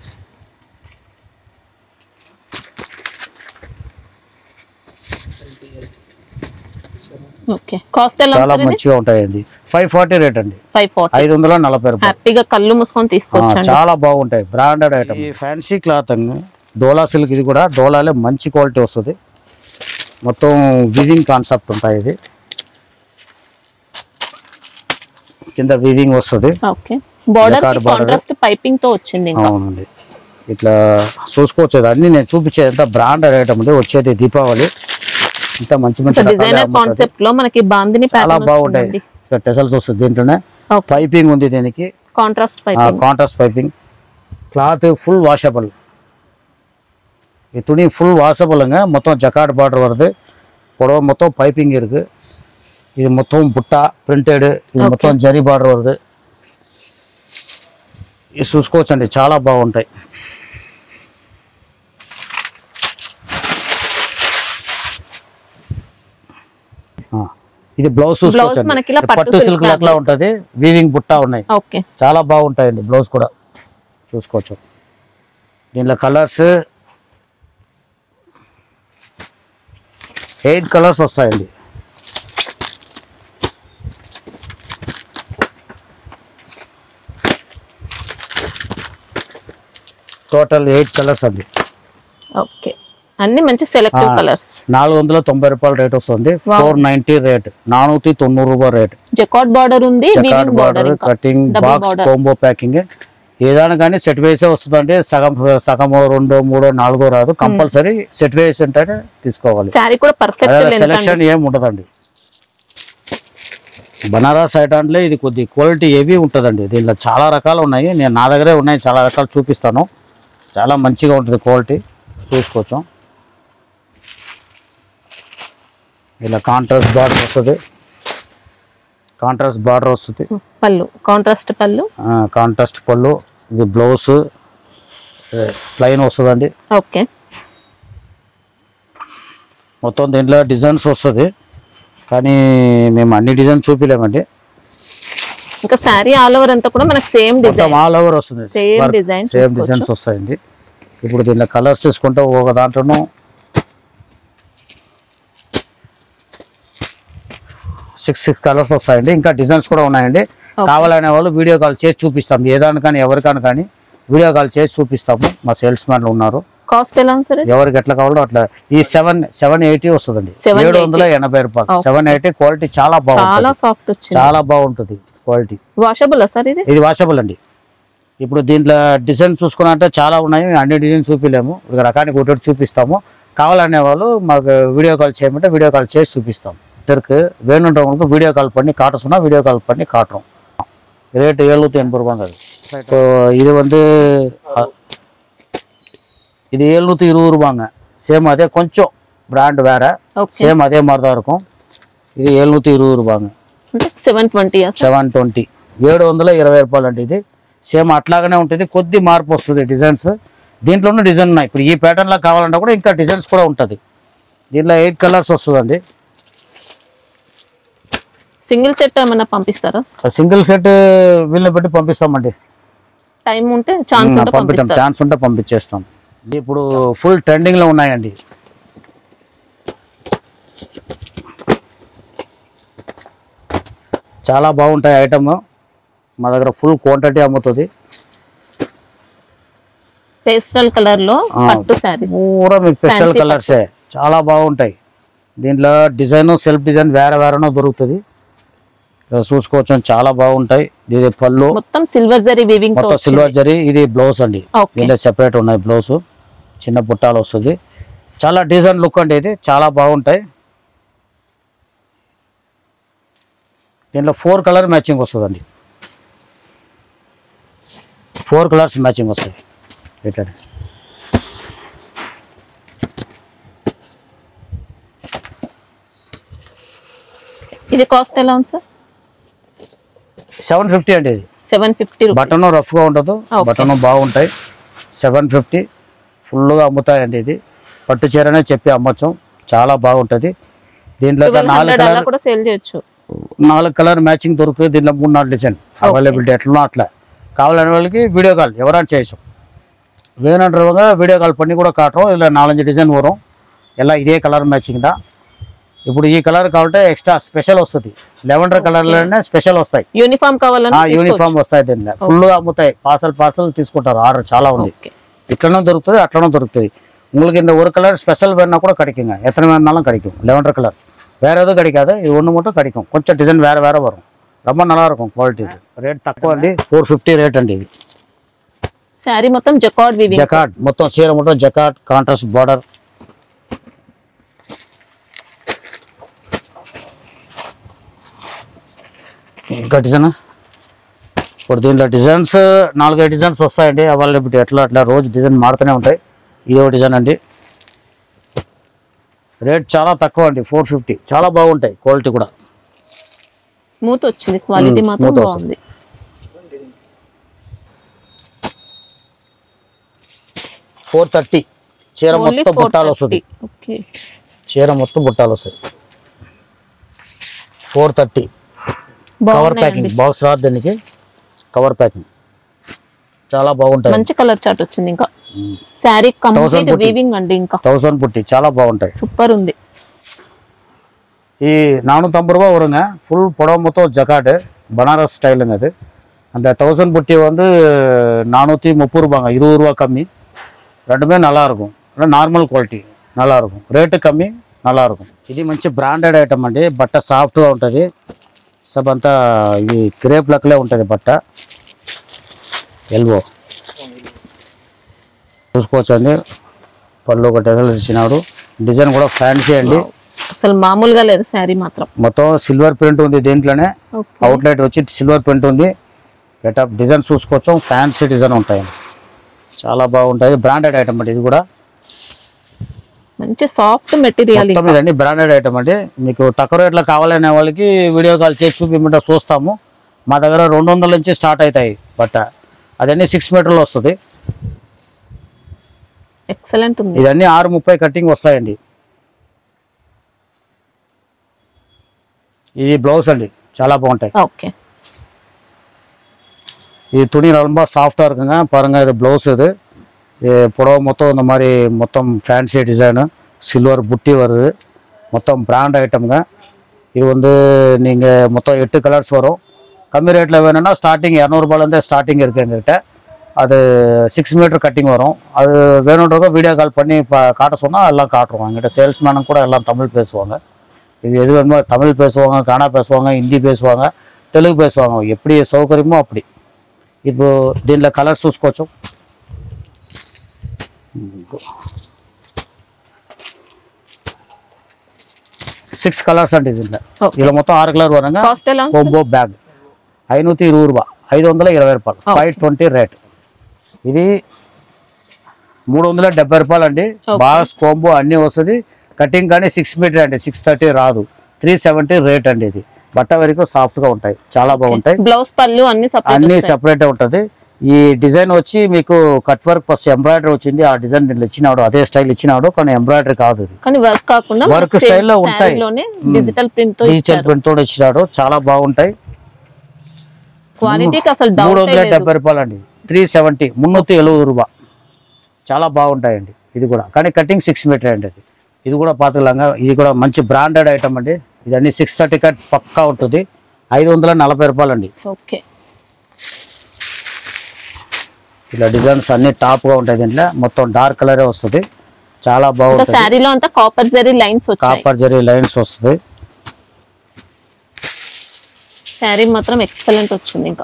ఓకే కాస్ట్ ఎలా చాలా ఉంది మంచిగా ఉంటాయండి ఫైవ్ ఫార్టీ రేట్ అండి ఫైవ్ ఫార్టీ ఐదు వందల నలభై రూపాయలు హ్యాపీగా కళ్ళు మూసుకొని ఆ, తీసుకోవచ్చండి చాలా బాగుంటాయి బ్రాండెడ్ ఐటమ్ ఈ ఫ్యాన్సీ క్లాత్ అండి డోలా సిల్క్ ఇది కూడా డోలాలే మంచి క్వాలిటీ వస్తుంది మొత్తం వివింగ్ కాన్సెప్ట్ ఉంటాయి ఇది కింద వివింగ్ వస్తుంది ఓకే బార్డర్ Jacquard కి border. కాంట్రాస్ట్ పైపింగ్ తో వచ్చింది ఇంకా అవునండి ఇట్లా చూసుకోవచ్చు ఇది అన్ని నేను చూపించేది అంతా బ్రాండెడ్ ఐటమ్ ఉంది వచ్చేది దీపావళి ఇంత మంచి మంచి రకాలే డిజైనర్ అమ్ముతారు. కాన్సెప్ట్ లో మనకి బాందిని చాలా ప్యాటర్న్ బాగుంటాయి టెసల్స్ వస్తుంది దీంట్లోనే ఓకే పైపింగ్ ఉంది దీనికి contrast piping contrast piping cloth full washable ಈ ತುಣಿ ಫುಲ್ ವಾಷಬಲ್ங்க మొత్తం జకాట్ బార్డర్ வருது புடவை మొత్తం పైపింగ్ இருக்கு ఇది మొత్తం బుట్ట ప్రింటెడ్ ఇది మొత్తం జరీ బార్డర్ வருது ఇది చూసుకోవచ్చండి చాలా బాగుంటాయి ఆ, ఇది బ్లౌజ్ చూసుకోవచ్చండి మనకి ఇలా పట్టు పట్టు silk సిల్క్ లాగా ఉంటది వీవింగ్ బుట్ట ఉన్నాయి ఓకే చాలా బాగుంటాయండి బ్లౌజ్ కూడా చూసుకోవచ్చు దీనిలో కలర్స్ ఎయిట్ కలర్స్ వస్తాయండి టోటల్ ఎయిట్ కలర్స్ అండి ఓకే అన్ని మంచి సెలెక్టివ్ ఆ. కలర్స్ నాలుగు వందల తొంభై రూపాయల రేట్ వస్తుంది ఫోర్ నైన్టీ రేట్ నానూతి తొన్నూరు రూపాయ రేట్ జకాట్ బార్డర్ ఉంది చకాట్ వీవింగ్ బార్డర్ బార్డర్ ఇంకా cutting double box border combo packing ఏదైనా కానీ సెట్ వేసే వస్తుందండి సగం సగమో రెండో మూడో నాలుగో రాదు కంపల్సరీ సెట్ వేసి ఉంటేనే తీసుకోవాలి శారీ కూడా పర్ఫెక్ట్ లెంత్ సెలెక్షన్ ఏం ఉండదండి బనారస్ ఐటమ్లో ఇది కొద్ది క్వాలిటీ హెవీ ఉంటుందండి దీనిలో చాలా రకాలు ఉన్నాయి నేను నా దగ్గరే ఉన్నాయి చాలా రకాలు చూపిస్తాను చాలా మంచిగా ఉంటుంది క్వాలిటీ చూసుకోవచ్చు ఇలా కాంట్రాస్ట్ బార్డర్ వస్తుంది కాంట్రాస్ట్ బార్డర్ వస్తుంది పళ్ళు కాంట్రాస్ట్ పళ్ళు కాంట్రాస్ట్ పళ్ళు ఇది బ్లౌజ్ ప్లెయిన్ వస్తుందండి ఓకే మొత్తం దీంట్లో డిజైన్స్ వస్తుంది కానీ మేము అన్ని డిజైన్ చూపిలేమండి ఇంకా శారీ ఆల్ ఓవర్ అంతా కూడా మనకి సేమ్ మొత్తం డిజైన్ ఆల్ ఓవర్ వస్తుంది Same design సేమ్ చూసుకోవచ్చు. డిజైన్స్ వస్తాయండి ఇప్పుడు దీనిలో కలర్స్ తీసుకుంటే ఒక దాంట్లోనూ సిక్స్ సిక్స్ కలర్స్ వస్తాయండి ఇంకా డిజైన్స్ కూడా ఉన్నాయండి కావాలనే వాళ్ళు వీడియో కాల్ చేసి చూపిస్తాం ఏదానికని ఎవరికైనా కానీ వీడియో కాల్ చేసి చూపిస్తాము మా సేల్స్ మ్యాన్లు ఉన్నారు కాస్ట్ ఎలా ఉంది సార్ ఇది? ఎవరికి ఎట్లా కావాలో అట్లా ఈ సెవెన్ సెవెన్ ఎయిటీ వస్తుందండి 780. ఏడు వందల ఎనభై రూపాయలు సెవెన్ ఎయిటీ క్వాలిటీ చాలా చాలా బాగుంటుంది సాఫ్ట్ వచ్చింది చాలా బాగుంటుంది క్వాలిటీ వాషబుల్ సార్ ఇది ఇది వాషబుల్ అండి ఇప్పుడు దీంట్లో డిజైన్ చూసుకున్నట్టే చాలా ఉన్నాయి అన్ని డిజైన్ చూపిలేము ఒక రకానికి ఒకటి చూపిస్తాము కావాలనే వాళ్ళు మాకు వీడియో కాల్ చేయమంటే వీడియో కాల్ చేసి చూపిస్తాం இதற்கு வேணுன்றவங்களுக்கு வீடியோ கால் பண்ணி காட்ட சொன்னால் வீடியோ கால் பண்ணி காட்டுறோம் ரேட்டு எழுநூற்றி எண்பது ரூபாங்க அது இப்போ இது வந்து அ, இது எழுநூற்றி இருபது ரூபாங்க சேம் அதே கொஞ்சம் பிராண்ட் வேற ఓకే சேம் அதே மாதிரி தான் இருக்கும் இது எழுநூற்றி இருபது ரூபாங்க అంటే సెవెన్ ట్వంటీ సెవెన్ ట్వంటీ ఏడు వందల ఇరవై రూపాయలు అండి ఇది సేమ్ అట్లాగనే ఉంటుంది కొద్ది మార్పు వస్తుంది డిజైన్స్ దీంట్లోనూ డిజైన్ ఉన్నాయి ఇప్పుడు ఈ ప్యాటర్న్లో కావాలంటే కూడా ఇంకా డిజైన్స్ కూడా ఉంటుంది దీంట్లో ఎయిట్ కలర్స్ వస్తుందండి సింగిల్ సెట్ ఏమైనా పంపిస్తారా సింగిల్ సెట్ వీళ్ళని పెట్టి పంపిస్తామండి టైం ఉంటే ఛాన్స్ ఉంటే పంపిస్తాం పంపిస్తారు ఛాన్స్ ఉంటే పంపించేస్తాం ఇది ఇప్పుడు ఫుల్ ట్రెండింగ్లో ఉన్నాయండి చాలా బాగుంటాయి ఐటమ్ మా దగ్గర ఫుల్ క్వాంటిటీ అమ్ముతుంది పేస్టల్ కలర్ లో ఆ. పట్టు శారీస్ పూరా మీకు స్పెషల్ Fancy కలర్సే చాలా బాగుంటాయి దీంట్లో డిజైన్ సెల్ఫ్ డిజైన్ వేరే వేరేనో దొరుకుతుంది ఇక్కడ చూసుకోవచ్చు చాలా బాగుంటాయి ఇది పళ్ళు మొత్తం సిల్వర్ జరీ వీవింగ్ తో మొత్తం సిల్వర్ జరీ ఇది బ్లౌజ్ అండి Okay. దీంట్లో సెపరేట్ ఉన్నాయి బ్లౌజ్ చిన్న బుట్టాలు వస్తుంది చాలా డిజైన్ లుక్ అండి ఇది చాలా బాగుంటాయి దీంట్లో ఫోర్ కలర్ మ్యాచింగ్ వస్తుందండి ఫోర్ కలర్స్ మ్యాచింగ్ వస్తాయి రేటెడ్ ఇది కాస్ట్ ఎలా ఉంది సార్ సెవెన్ ఫిఫ్టీ అండి ఇది సెవెన్ ఫిఫ్టీ బటన్ రఫ్గా ఉండదు Okay. బటన్ బాగుంటాయి సెవెన్ ఫిఫ్టీ ఫుల్గా అమ్ముతాయండి ఇది పట్టు చీరనే చెప్పి అమ్మొచ్చు చాలా బాగుంటుంది దీంట్లో అయితే ట్వెల్వ్ నాలుగు హండ్రెడ్ అలా కలర్ కూడా సేల్ చేయొచ్చు నాలుగు కలర్ మ్యాచింగ్ దొరుకుతుంది దీంట్లో మూడు నాలుగు డిజైన్ అవైలబిలిటీ ఎట్లా అట్లా కావాలనే వాళ్ళకి వీడియో కాల్ ఎవరైనా చేయొచ్చు வேணுன்றவங்க வீடியோ கால் பண்ணி கூட காட்டுறோம் இதில் நாலஞ்சு டிజైన్ వரும் எல்லாம் இதே కలర్ మ్యాచింగ్ దా ఇప్పుడు ఈ కలర్ కావాలంటే ఎక్స్ట్రా స్పెషల్ వస్తుంది లెవెండర్ కలర్లోనే స్పెషల్ వస్తాయి యూనిఫామ్ కావాలన్నా యూనిఫామ్ వస్తాయి దీనిలో ఫుల్గా అమ్ముతాయి పార్సల్ పార్సల్ తీసుకుంటారు ఆర్డర్ చాలా ఉంది ఓకే இட்லனும் దొరుకుతుంది అట్లனும் దొరుకుతుంది உங்களுக்கு இந்த ஒரு கலர் ஸ்பெஷல் வேணும்னா கூட கிடைக்குங்க எத்தனை வேணுனாலும் கிடைக்கும் லெவண்டர் கலர் வேற எதுவும் கிடைக்காது இது ஒன்று மட்டும் கிடைக்கும் కొంచెం డిజైన్ వేరే వేరే వரும் ரொம்ப நல்லா இருக்கும் క్వాలిటీ రేట్ తక్కువ అండి ఫోర్ ఫిఫ్టీ రేట్ అండి ఇది శారీ మొత్తం జకార్డ్ వీవింగ్ జకాట్ మొత్తం చీర మొత్తం జకాట్ కాంట్రాస్ట్ బార్డర్ ఇంకా డిజైన్ ఇప్పుడు దీంట్లో డిజైన్స్ నాలుగైదు డిజైన్స్ వస్తాయండి అవైలబిలిటీ ఎట్లా అట్లా రోజు డిజైన్ మారుతూనే ఉంటాయి ఇదో డిజైన్ అండి రేట్ చాలా తక్కువ అండి ఫోర్ ఫిఫ్టీ చాలా బాగుంటాయి క్వాలిటీ కూడా స్మూత్ వచ్చింది క్వాలిటీ Hmm, మాత్రం smooth వస్తుంది. బాగుంది ఫోర్ థర్టీ చీర ఓన్లీ మొత్తం బుట్టాలు వస్తుంది ఓకే చీర మొత్తం బుట్టాలు వస్తాయి ఫోర్ థర్టీ కవర్ బాగున్నాయండి ప్యాకింగ్ బాక్స్ రాదు దీనికి కవర్ ప్యాకింగ్ చాలా బాగుంటాయి మంచి కలర్ చాట్ వచ్చింది ఇంకా శారీ కంప్లీట్ బుట్టి. వీవింగ్ అండి ఇంకా தௌசண்ட் புட்டி చాలా బాగుంటాయి సూపర్ ఉంది ఈ நானூற்றம்பது ரூபா வருங்க ஃபுல் புடவை மொத்தம் ஜக்காடு பனாரஸ் ஸ்டைலுங்க அது அந்த தௌசண்ட் புட்டி வந்து நானூற்றி முப்பது ரூபாங்க இருபது ரூபா கம்மி ரெண்டுமே நல்லா இருக்கும் ஆனால் నార్మల్ క్వాలిటీ நல்லா இருக்கும் రేటు కమ్మి நல்லா இருக்கும் ఇది మంచి బ్రాండెడ్ ఐటమ్ అండి బట్ట సాఫ్ట్గా ఉంటుంది సబ్ అంతా ఇది క్రేప్ లెక్కలే ఉంటుంది బట్ట ఎల్బో చూసుకోవచ్చు అండి పళ్ళు ఒక డజల్స్ ఇచ్చినాడు డిజైన్ కూడా ఫ్యాన్సీ అండి అసలు మామూలుగా లేదు శారీ మాత్రం మొత్తం సిల్వర్ ప్రింట్ ఉంది దీంట్లోనే ఓకే అవుట్లెట్ వచ్చి సిల్వర్ ప్రింట్ ఉంది గెటప్ డిజైన్ చూసుకోవచ్చు ఫ్యాన్సీ డిజైన్ ఉంటాయి చాలా బాగుంటాయి బ్రాండెడ్ ఐటమ్ అండి ఇది కూడా మంచి సాఫ్ట్ మెటీరియల్ మొత్తం ఇదండి బ్రాండెడ్ ఐటమ్ అండి మీకు తక్కువ రేట్లో కావాలనే వాళ్ళకి వీడియో కాల్ చేసి చూపించమంటే చూస్తాము మా దగ్గర రెండు వందల నుంచి స్టార్ట్ అవుతాయి బట్ట అదన్నీ సిక్స్ మీటర్లు వస్తుంది ఎక్సలెంట్ ఉంది ఇదన్నీ ఆరు ముప్పై కట్టింగ్ వస్తాయండి ఇది బ్లౌజ్ అండి చాలా బాగుంటాయి ఓకే இது துணி ரொம்ப சாஃப்டாக இருக்குங்க பாருங்கள் இது ப்ளவுஸ் இது இது புடவை மொத்தம் இந்த மாதிரி மொத்தம் ஃபேன்சி டிசைனு சில்வர் புட்டி வருது மொத்தம் பிராண்ட் ஐட்டம்ங்க இது வந்து நீங்கள் மொத்தம் எட்டு கலர்ஸ் வரும் கம்மி ரேட்டில் வேணும்னா ஸ்டார்டிங் இரநூறுபாலேருந்தே ஸ்டார்டிங் இருக்குது எங்ககிட்ட அது சிக்ஸ் மீட்டர் கட்டிங் வரும் அது வேணுன்றவங்க வீடியோ கால் பண்ணி இப்போ காட்ட சொன்னால் எல்லாம் காட்டுறோம் எங்கிட்ட சேல்ஸ்மேனும் கூட எல்லாம் தமிழ் பேசுவாங்க இது எது வேணுமோ தமிழ் பேசுவாங்க கானா பேசுவாங்க ஹிந்தி பேசுவாங்க தெலுங்கு பேசுவாங்க எப்படி சௌகரியமோ அப்படி ఇప్పుడు దీంట్లో కలర్స్ చూసుకోవచ్చు సిక్స్ కలర్స్ అండి దీంట్లో Okay. ఇలా మొత్తం ఆరు కలర్ వరంగా కాస్ట్ ఎలా కోంబో బ్యాగ్ ఐనూற்றி ఇరవై రూపాయ ఐదు వందల ఇరవై రూపాయలు ఫైవ్ ట్వంటీ రేట్ ఇది మూడు వందల డెబ్బై రూపాయలు అండి బాక్స్ కోంబో అన్నీ వస్తుంది కటింగ్ కానీ సిక్స్ మీటర్ అండి సిక్స్ థర్టీ రాదు త్రీ సెవెంటీ రేట్ అండి ఇది బట్ట వరకు సాఫ్ట్ గా ఉంటాయి చాలా బాగుంటాయి బ్లౌజ్ పళ్ళు అన్ని అన్ని సపరేట్ సెపరేట్ ఉంటది ఈ డిజైన్ వచ్చి మీకు కట్ వర్క్ ఫస్ట్ ఎంబ్రాయిడరీ వచ్చింది ఆ డిజైన్ దీంట్లో ఇచ్చినాడు అదే స్టైల్ ఇచ్చినాడు కానీ ఎంబ్రాయిడరీ కాదు ఇది కానీ వర్క్ కాకుండా Work style లో ఉంటాయి. లోనే డిజిటల్ ప్రింట్ తో డిజిటల్ ఇచ్చారు ప్రింట్ తోడు ఇచ్చినాడు చాలా బాగుంటాయి క్వాలిటీకి అసలు మూడు డౌట్ వందల డెబ్బై రూపాయలు అండి త్రీ సెవెంటీ మున్నూతి ఎలుగు రూపా చాలా బాగుంటాయండి ఇది కూడా కానీ కటింగ్ సిక్స్ మీటర్ అండి అది ఇది కూడా పాతలంగా ఇది కూడా మంచి బ్రాండెడ్ ఐటమ్ అండి ఇది అన్ని సిక్స్ థర్టీ కట్ పక్కా ఉంటుంది ఐదు వందల నలభై రూపాయలు అండి ఓకే ఇలా డిజైన్స్ అన్ని టాప్ గా ఉంటాయి దీంట్లో మొత్తం డార్క్ కలరే వస్తుంది చాలా ఇంకా బాగుంటుంది శారీలో అంతా కాపర్ జరీ లైన్స్ వచ్చాయి కాపర్ జరీ లైన్స్ వస్తుంది శారీ మాత్రం ఎక్సలెంట్ వచ్చింది ఇంకా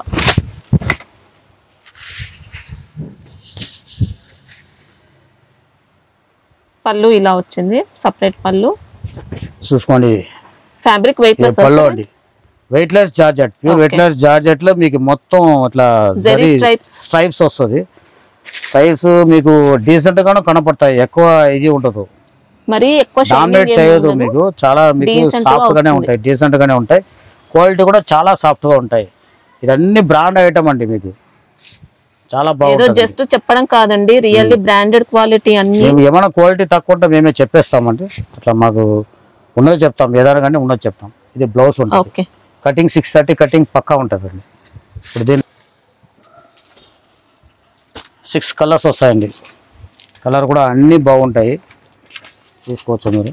పళ్ళు ఇలా వచ్చింది సపరేట్ పళ్ళు చూసుకోండి ఫ్యాబ్రిక్ వెయిట్ ఇది లెస్ పళ్ళు అండి weightless georgette pure weightless georgette లో మీకు మొత్తం అట్లా Zari జరీ stripes. స్ట్రైప్స్ వస్తుంది సైజ్ మీకు డీసెంట్ గాను కనపడతాయి ఎక్కువ ఇది ఉండదు మరి ఎక్కువ డామినేట్ షైనింగ్ చేయదు మీకు చాలా మీకు Decent గా సాఫ్ట్ గానే వస్తుంది. ఉంటాయి డీసెంట్ గానే ఉంటాయి క్వాలిటీ కూడా చాలా సాఫ్ట్ గా ఉంటాయి ఇదన్నీ బ్రాండ్ ఐటమ్ అండి మీకు చాలా ఏదో బాగుంటుంది జస్ట్ చెప్పడం కాదండి రియల్లీ బ్రాండెడ్ క్వాలిటీ అన్ని మేము ఏమైనా క్వాలిటీ తక్కువ ఉంటే మేమే చెప్పేస్తామండి అట్లా మాకు ఉన్నది చెప్తాం ఏదైనా కానీ ఉన్నది చెప్తాం ఇది బ్లౌజ్ ఉంటుంది okay cutting six thirty cutting పక్కా ఉంటుంది అండి ఇప్పుడు దీని సిక్స్ కలర్స్ వస్తాయండి కలర్ కూడా అన్నీ బాగుంటాయి చూసుకోవచ్చు మీరు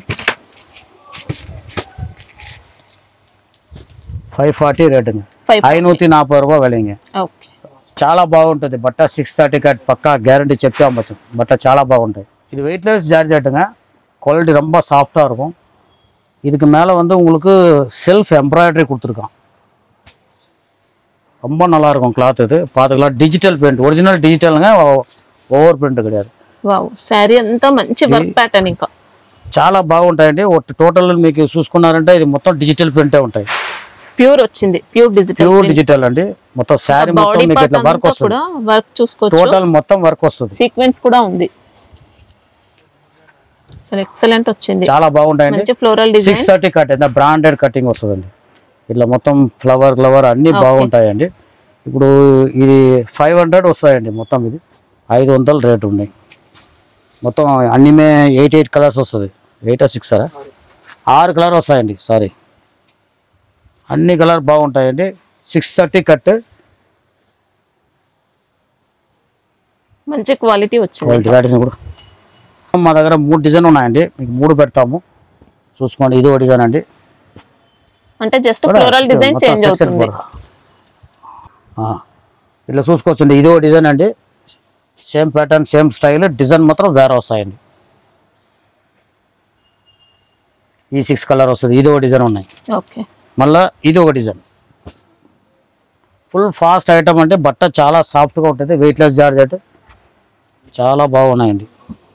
ఫైవ్ ఫార్టీ రేటింగ్ ఫైవ్ ఐనూతి నాపై రూపాయ వెలింగే ఓకే చాలా బాగుంటుంది బట్ట సిక్స్ థర్టీ కట్ పక్కా గ్యారంటీ చెప్పి అమ్మచ్చు బట్ట చాలా బాగుంటాయి இது வெயிட்லெஸ் ஜார்ஜெட்டுங்க குவாலிட்டி ரொம்ப சாஃப்டாக இருக்கும் இதுக்கு மேலே வந்து உங்களுக்கு செல்ஃப் எம்ப்ராய்டரி கொடுத்துருக்கான் ரொம்ப நல்லா இருக்கும் கிளாத் இது பார்த்துக்கலாம் டிஜிட்டல் பெயிண்ட் ஒரிஜினல் டிஜிட்டலுங்க ఓవర్ ప్రింట్ கிடையாது వావ్ శారీ అంతా మంచి వర్క్ ప్యాటర్న్ ఇంకా చాలా బాగుంటాయండి టోటల్ మీకు చూసుకున్నారంటే ఇది మొత్తం డిజిటల్ ప్రింటే ఉంటాయి ప్యూర్ వచ్చింది ప్యూర్ డిజిటల్ ప్యూర్ డిజిటల్ అండి మొత్తం శారీ మొత్తం బాడీ మీకు పార్ట్ ఇట్లా వర్క్ అంతా వస్తుంది కూడా వర్క్ చూసుకోవచ్చు టోటల్ మొత్తం వర్క్ వస్తుంది సీక్వెన్స్ కూడా ఉంది అసలు ఎక్సలెంట్ వచ్చింది చాలా బాగుంటాయండి మంచి floral design six thirty cut అయితే బ్రాండెడ్ కటింగ్ వస్తుందండి ఇట్లా మొత్తం ఫ్లవర్ ఫ్లవర్ అన్నీ బాగుంటాయండి ఇప్పుడు ఇది ఫైవ్ హండ్రెడ్ వస్తాయండి మొత్తం ఇది ఐదు వందలు రేట్ ఉన్నాయి మొత్తం అన్ని ఎయిట్ ఎయిట్ కలర్స్ వస్తుంది ఎయిట్ సిక్స్ సరా ఆరు కలర్ వస్తాయండి సారీ అన్ని కలర్ బాగుంటాయండి సిక్స్ థర్టీ కట్ మంచి క్వాలిటీ వచ్చింది క్వాలిటీ వ్యాటిస్ కూడా మా దగ్గర మూడు డిజైన్ ఉన్నాయండి మీకు మూడు పెడతాము చూసుకోండి ఇది ఒక డిజైన్ అండి అంటే జస్ట్ ఫ్లోరల్ డిజైన్ మొత్తం చేంజ్ section అవుతుంది కూడా. ఆ, ఇట్లా చూసుకోవచ్చండి ఇదో డిజైన్ అండి same pattern same style design మాత్రం వేరే వస్తాయండి ఈ సిక్స్ కలర్ వస్తుంది ఇది ఒక డిజైన్ ఉన్నాయి ఓకే మళ్ళా ఇది ఒక డిజైన్ ఫుల్ ఫాస్ట్ ఐటమ్ అంటే బట్ట చాలా సాఫ్ట్గా ఉంటుంది వెయిట్లెస్ జార్జెట్ చాలా బాగున్నాయండి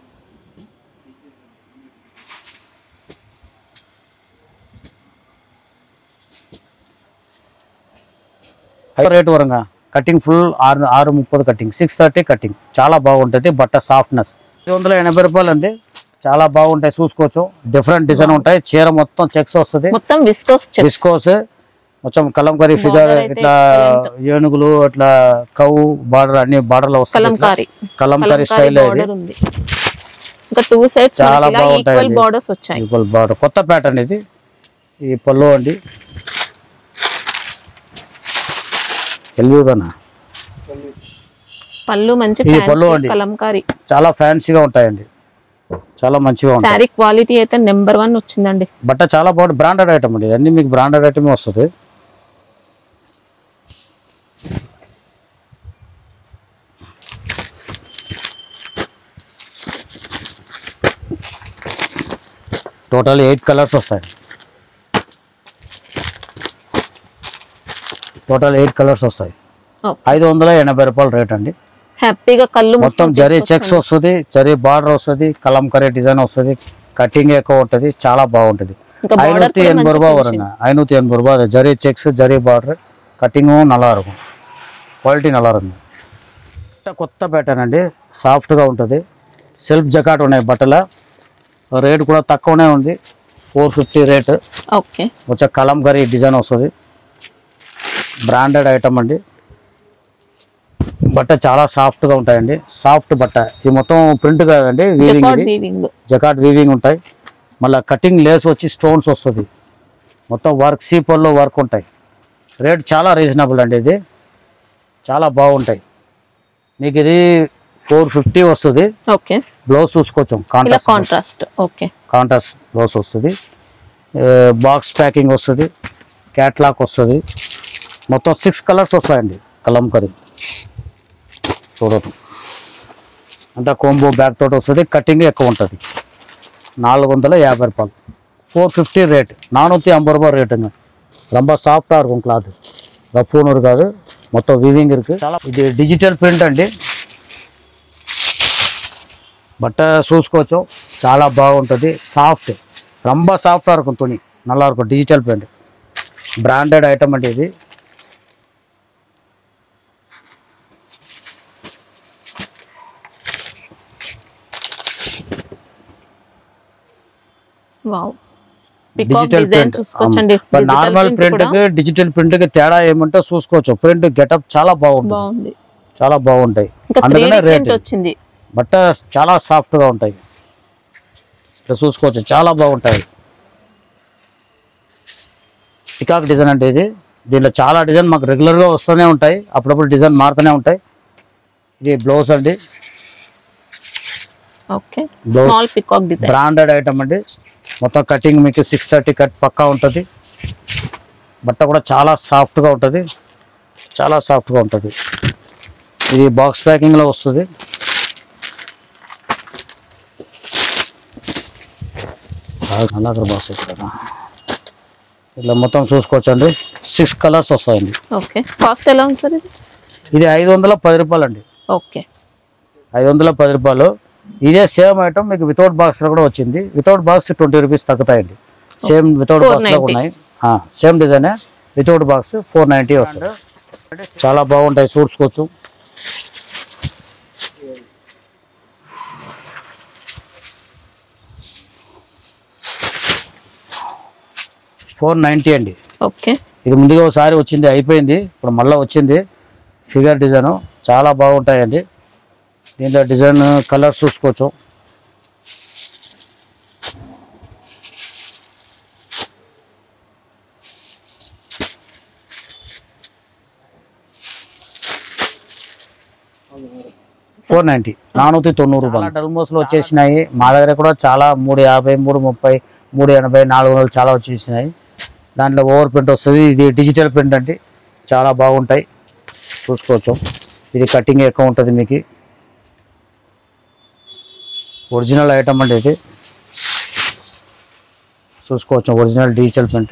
ఐదు రేటు వరంగా కటింగ్ ఫుల్ ఆరు ఆరు ముప్పది కటింగ్ సిక్స్ థర్టీ కటింగ్ చాలా బాగుంటుంది బట్ట సాఫ్ట్నెస్ ఐదు వందల ఎనభై రూపాయలు అండి చాలా బాగుంటాయి చూసుకోవచ్చు డిఫరెంట్ డిజైన్ ఉంటాయి చీర మొత్తం చెక్స్ వస్తుంది మొత్తం విస్కోస్ చెక్స్ విస్కోస్ మొత్తం కలంకారీ ఫిగర్ Border అయితే ఇట్లా ఏనుగులు అట్లా కవు బార్డర్ అన్ని బార్డర్లో వస్తుంది ఇట్లా. కలంకారీ కలంకారీ స్టైల్ ఇది బార్డర్ ఉంది ఇంకా టూ సైడ్స్ చాలా ఈక్వల్ బాగుంటాయండి. బార్డర్స్ వచ్చాయి ఈక్వల్ బార్డర్ కొత్త ప్యాటర్న్ ఇది ఈ పళ్ళు అండి ఎల్యూగానా పళ్ళు మంచి ఇది పళ్ళు ఫ్యాన్సీ అండి. కలంకారీ చాలా ఫ్యాన్సీగా ఉంటాయండి చాలా మంచిగా ఉంటాయి శారీ క్వాలిటీ అయితే నెంబర్ వన్ వచ్చిందండి బట్ట చాలా బాగుంది బ్రాండెడ్ ఐటమ్ అండి అన్ని మీకు బ్రాండెడ్ ఐటమే వస్తుంది టోటల్ ఎయిట్ కలర్స్ వస్తాయి టోటల్ ఎయిట్ కలర్స్ వస్తాయి ఐదు వందల ఎనభై రూపాయల రేట్ అండి హ్యాపీగా కళ్ళు మొత్తం మూసుకొని జరీ తీసుకోవచ్చు. చెక్స్ వస్తుంది జరీ బార్డర్ వస్తుంది కలంకరీ డిజైన్ వస్తుంది కటింగ్ ఎక్కువ ఉంటుంది చాలా బాగుంటుంది ఇంకా border ஐநூத்தி கூட எண்பது మంచి ரூபா finishing. வருங்க ஐநூற்றி எண்பது ரூபா அது ஜரி செக்ஸ் ஜரி பார்டர் కటింగ్ நல்லா இருக்கும் క్వాలిటీ நல்லா இருக்கும் కొత్త కొత్త ప్యాటర్న్ అండి సాఫ్ట్గా ఉంటుంది సెల్ఫ్ జకాట్ ఉన్నాయి బట్టల రేట్ కూడా తక్కువనే ఉంది ఫోర్ ఫిఫ్టీ రేట్ ఓకే వచ్చే కలంకరీ డిజైన్ వస్తుంది బ్రాండెడ్ ఐటమ్ అండి బట్ట చాలా సాఫ్ట్గా ఉంటాయండి సాఫ్ట్ బట్ట ఇది మొత్తం ప్రింట్ కాదండి వీవింగ్ జకార్డ్ ఇది వీవింగ్ జకాట్ వీవింగ్ ఉంటాయి మళ్ళీ కటింగ్ లేస్ వచ్చి స్టోన్స్ వస్తుంది మొత్తం వర్క్ సీపర్లో వర్క్ ఉంటాయి రేట్ చాలా రీజనబుల్ అండి ఇది చాలా బాగుంటాయి మీకు ఇది ఫోర్ ఫిఫ్టీ వస్తుంది ఓకే బ్లౌజ్ చూసుకోవచ్చు ఇలా contrast contrast okay contrast blouse వస్తుంది బాక్స్ ప్యాకింగ్ వస్తుంది క్యాట్లాక్ వస్తుంది మొత్తం సిక్స్ కలర్స్ వస్తాయండి కలంకరీ చూడటం అంతా కోంబో బ్యాగ్ తోటి వస్తుంది కటింగ్ ఎక్కువ ఉంటుంది నాలుగు వందల యాభై రూపాయలు ఫోర్ ఫిఫ్టీ రేట్ నానూற்றி ஐம்பது ரூபாய் ரேட்டுங்க ரொம்ப சாஃப்டாக இருக்கும் క్లాత్ రఫ్నూరు కాదు మొత్తం వీవింగ్ ఇருக்கு చాలా ఇది డిజిటల్ ప్రింట్ అండి బట్ట చూసుకోవచ్చు చాలా బాగుంటుంది సాఫ్ట్ ரொம்ப సాఫ్ట్గా இருக்கும் துணி நல்லா இருக்கும் డిజిటల్ ప్రింట్ బ్రాండెడ్ ఐటమ్ అండి ఇది wow peacock digital design print చూసుకోవచ్చండి నార్మల్ ప్రింట్ కి డిజిటల్ ప్రింట్ కి తేడా ఏమంటే చూసుకోవచ్చు ప్రింట్ గెటప్ చాలా బాగుంటుంది బాగుంది చాలా బాగుంటాయి ఇంకా త్రీ అందుకనే రేట్ ప్రింట్ వచ్చింది బట్ట చాలా సాఫ్ట్ గా ఉంటాయి ఇట్లా చూసుకోవచ్చు చాలా బాగుంటాయి పికాక్ డిజైన్ అంటే ఇది దీనిలో చాలా డిజైన్ మాకు రెగ్యులర్ గా వస్తూనే ఉంటాయి అప్పుడప్పుడు డిజైన్ మారుతూనే ఉంటాయి ఇది బ్లౌజ్ అండి okay Blouse. Small peacock design branded item అండి మొత్తం కటింగ్ మీకు సిక్స్ థర్టీ కట్ పక్కా ఉంటుంది బట్ట కూడా చాలా సాఫ్ట్గా ఉంటుంది చాలా సాఫ్ట్గా ఉంటుంది ఇది బాక్స్ ప్యాకింగ్లో వస్తుంది అలాగే బాక్స్ ఇక్కడ ఇట్లా మొత్తం చూసుకోవచ్చండి సిక్స్ కలర్స్ వస్తాయండి ఓకే కాస్ట్ ఎలా ఉంది సార్ ఇది ఇది ఐదు వందల పది రూపాయలు అండి ఓకే ఐదు వందల పది రూపాయలు ఇదే సేమ్ ఐటమ్ మీకు వితౌట్ బాక్స్ కూడా వచ్చింది వితౌట్ బాక్స్ ట్వంటీ రూపీస్ తగ్గుతాయండి సేమ్ వితౌట్ బాక్స్ లో 490. ఉన్నాయి same design without box four ninety వస్తుంది చాలా బాగుంటాయి చూసుకోవచ్చు ఫోర్ నైంటీ అండి ఓకే ఇది ముందుగా ఒకసారి వచ్చింది అయిపోయింది ఇప్పుడు మళ్ళీ వచ్చింది ఫిగర్ డిజైన్ చాలా బాగుంటాయండి దీంట్లో డిజైన్ కలర్స్ చూసుకోవచ్చు ఫోర్ నైంటీ నానూற்றி తొన్నూరు రూపాయలు డల్మోస్లో వచ్చేసినాయి మా దగ్గర కూడా చాలా మూడు యాభై మూడు ముప్పై మూడు ఎనభై నాలుగు వందలు చాలా వచ్చేసినాయి దాంట్లో ఓవర్ ప్రింట్ వస్తుంది ఇది డిజిటల్ ప్రింట్ అంటే చాలా బాగుంటాయి చూసుకోవచ్చు ఇది కటింగ్ ఎక్కువ ఉంటుంది మీకు ఒరిజినల్ ఐటమ్ అండి ఇది చూసుకోవచ్చు ఒరిజినల్ డిజిటల్ ప్రింట్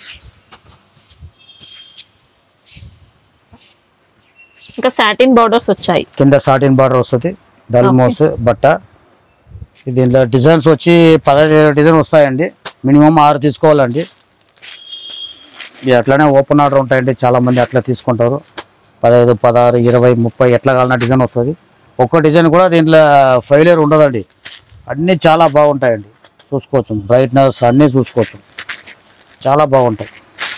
ఇంకా సాటిన్ బార్డర్స్ వచ్చాయి కింద సాటిన్ బార్డర్ వస్తుంది డల్మోస్ బట్ట దీంట్లో డిజైన్స్ వచ్చి పదహైదు డిజైన్ వస్తాయండి మినిమం ఆరు తీసుకోవాలండి ఇది అట్లానే ఓపెన్ ఆర్డర్ ఉంటాయండి చాలా మంది అట్లా తీసుకుంటారు పదహైదు పదహారు ఇరవై ముప్పై ఎట్లా కావాలన్నా డిజైన్ వస్తుంది ఒక్క డిజైన్ కూడా దీంట్లో ఫెయిలియర్ ఉండదండి అన్నీ చాలా బాగుంటాయండి చూసుకోవచ్చు బ్రైట్నెస్ అన్నీ చూసుకోవచ్చు చాలా బాగుంటాయి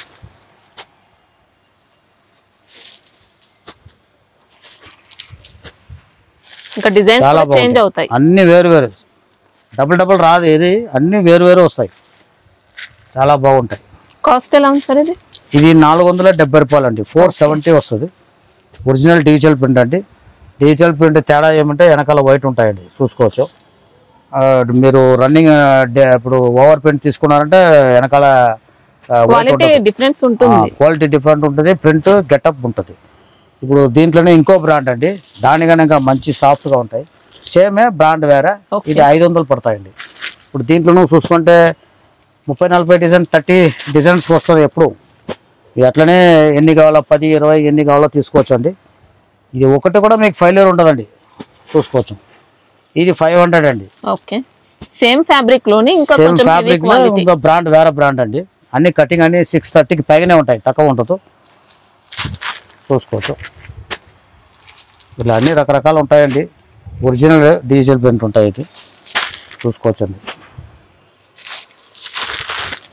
ఇంకా డిజైన్స్ చాలా కూడా చేంజ్ బాగుంటాయి అవుతాయి అన్ని వేరు వేరు డబుల్ డబుల్ రాదు ఏది అన్ని వేరు వేరు వస్తాయి చాలా బాగుంటాయి కాస్ట్ ఎలా ఉంది సార్ ఇది ఇది నాలుగు వందల డెబ్బై రూపాయలు అండి ఫోర్ సెవెంటీ వస్తుంది ఒరిజినల్ డిజిటల్ ప్రింట్ అండి డిజిటల్ ప్రింట్ తేడా ఏమంటే వెనకాల వైట్ ఉంటాయండి చూసుకోవచ్చు ఆ, మీరు రన్నింగ్ ఇప్పుడు ఓవర్ ప్రింట్ తీసుకున్నారంటే వెనకాల వైట్ క్వాలిటీ ఉంటుంది డిఫరెన్స్ ఉంటుంది క్వాలిటీ డిఫరెంట్ ఉంటుంది ప్రింట్ గెటప్ ఉంటుంది ఇప్పుడు దీంట్లోనే ఇంకో బ్రాండ్ అండి దానికన్నా ఇంకా మంచి సాఫ్ట్గా ఉంటాయి సేమే బ్రాండ్ వేరే Okay. ఇది ఐదు వందలు పడతాయండి ఇప్పుడు దీంట్లోనూ చూసుకుంటే ముప్పై నలభై డిజైన్ థర్టీ డిజైన్స్ వస్తుంది ఎప్పుడు ఇది అట్లనే ఎన్ని కావాలో పది ఇరవై ఎన్ని కావాలో తీసుకోవచ్చు అండి ఇది ఒకటి కూడా మీకు ఫైలియర్ ఉండదండి చూసుకోవచ్చు ఇది ఫైవ్ హండ్రెడ్ అండి ఓకే సేమ్ ఫ్యాబ్రిక్ లోని ఇంకా సేమ్ కొంచెం హెవీ ఫ్యాబ్రిక్ లో క్వాలిటీ ఇంకా బ్రాండ్ వేరే బ్రాండ్ అండి అన్ని కటింగ్ అన్ని సిక్స్ థర్టీకి పైగానే ఉంటాయి తక్కువ ఉండదు చూసుకోవచ్చు ఇలా అన్ని రకరకాలు ఉంటాయండి ఒరిజినల్ డిజిటల్ ప్రింట్ ఉంటాయి ఇది చూసుకోవచ్చు అండి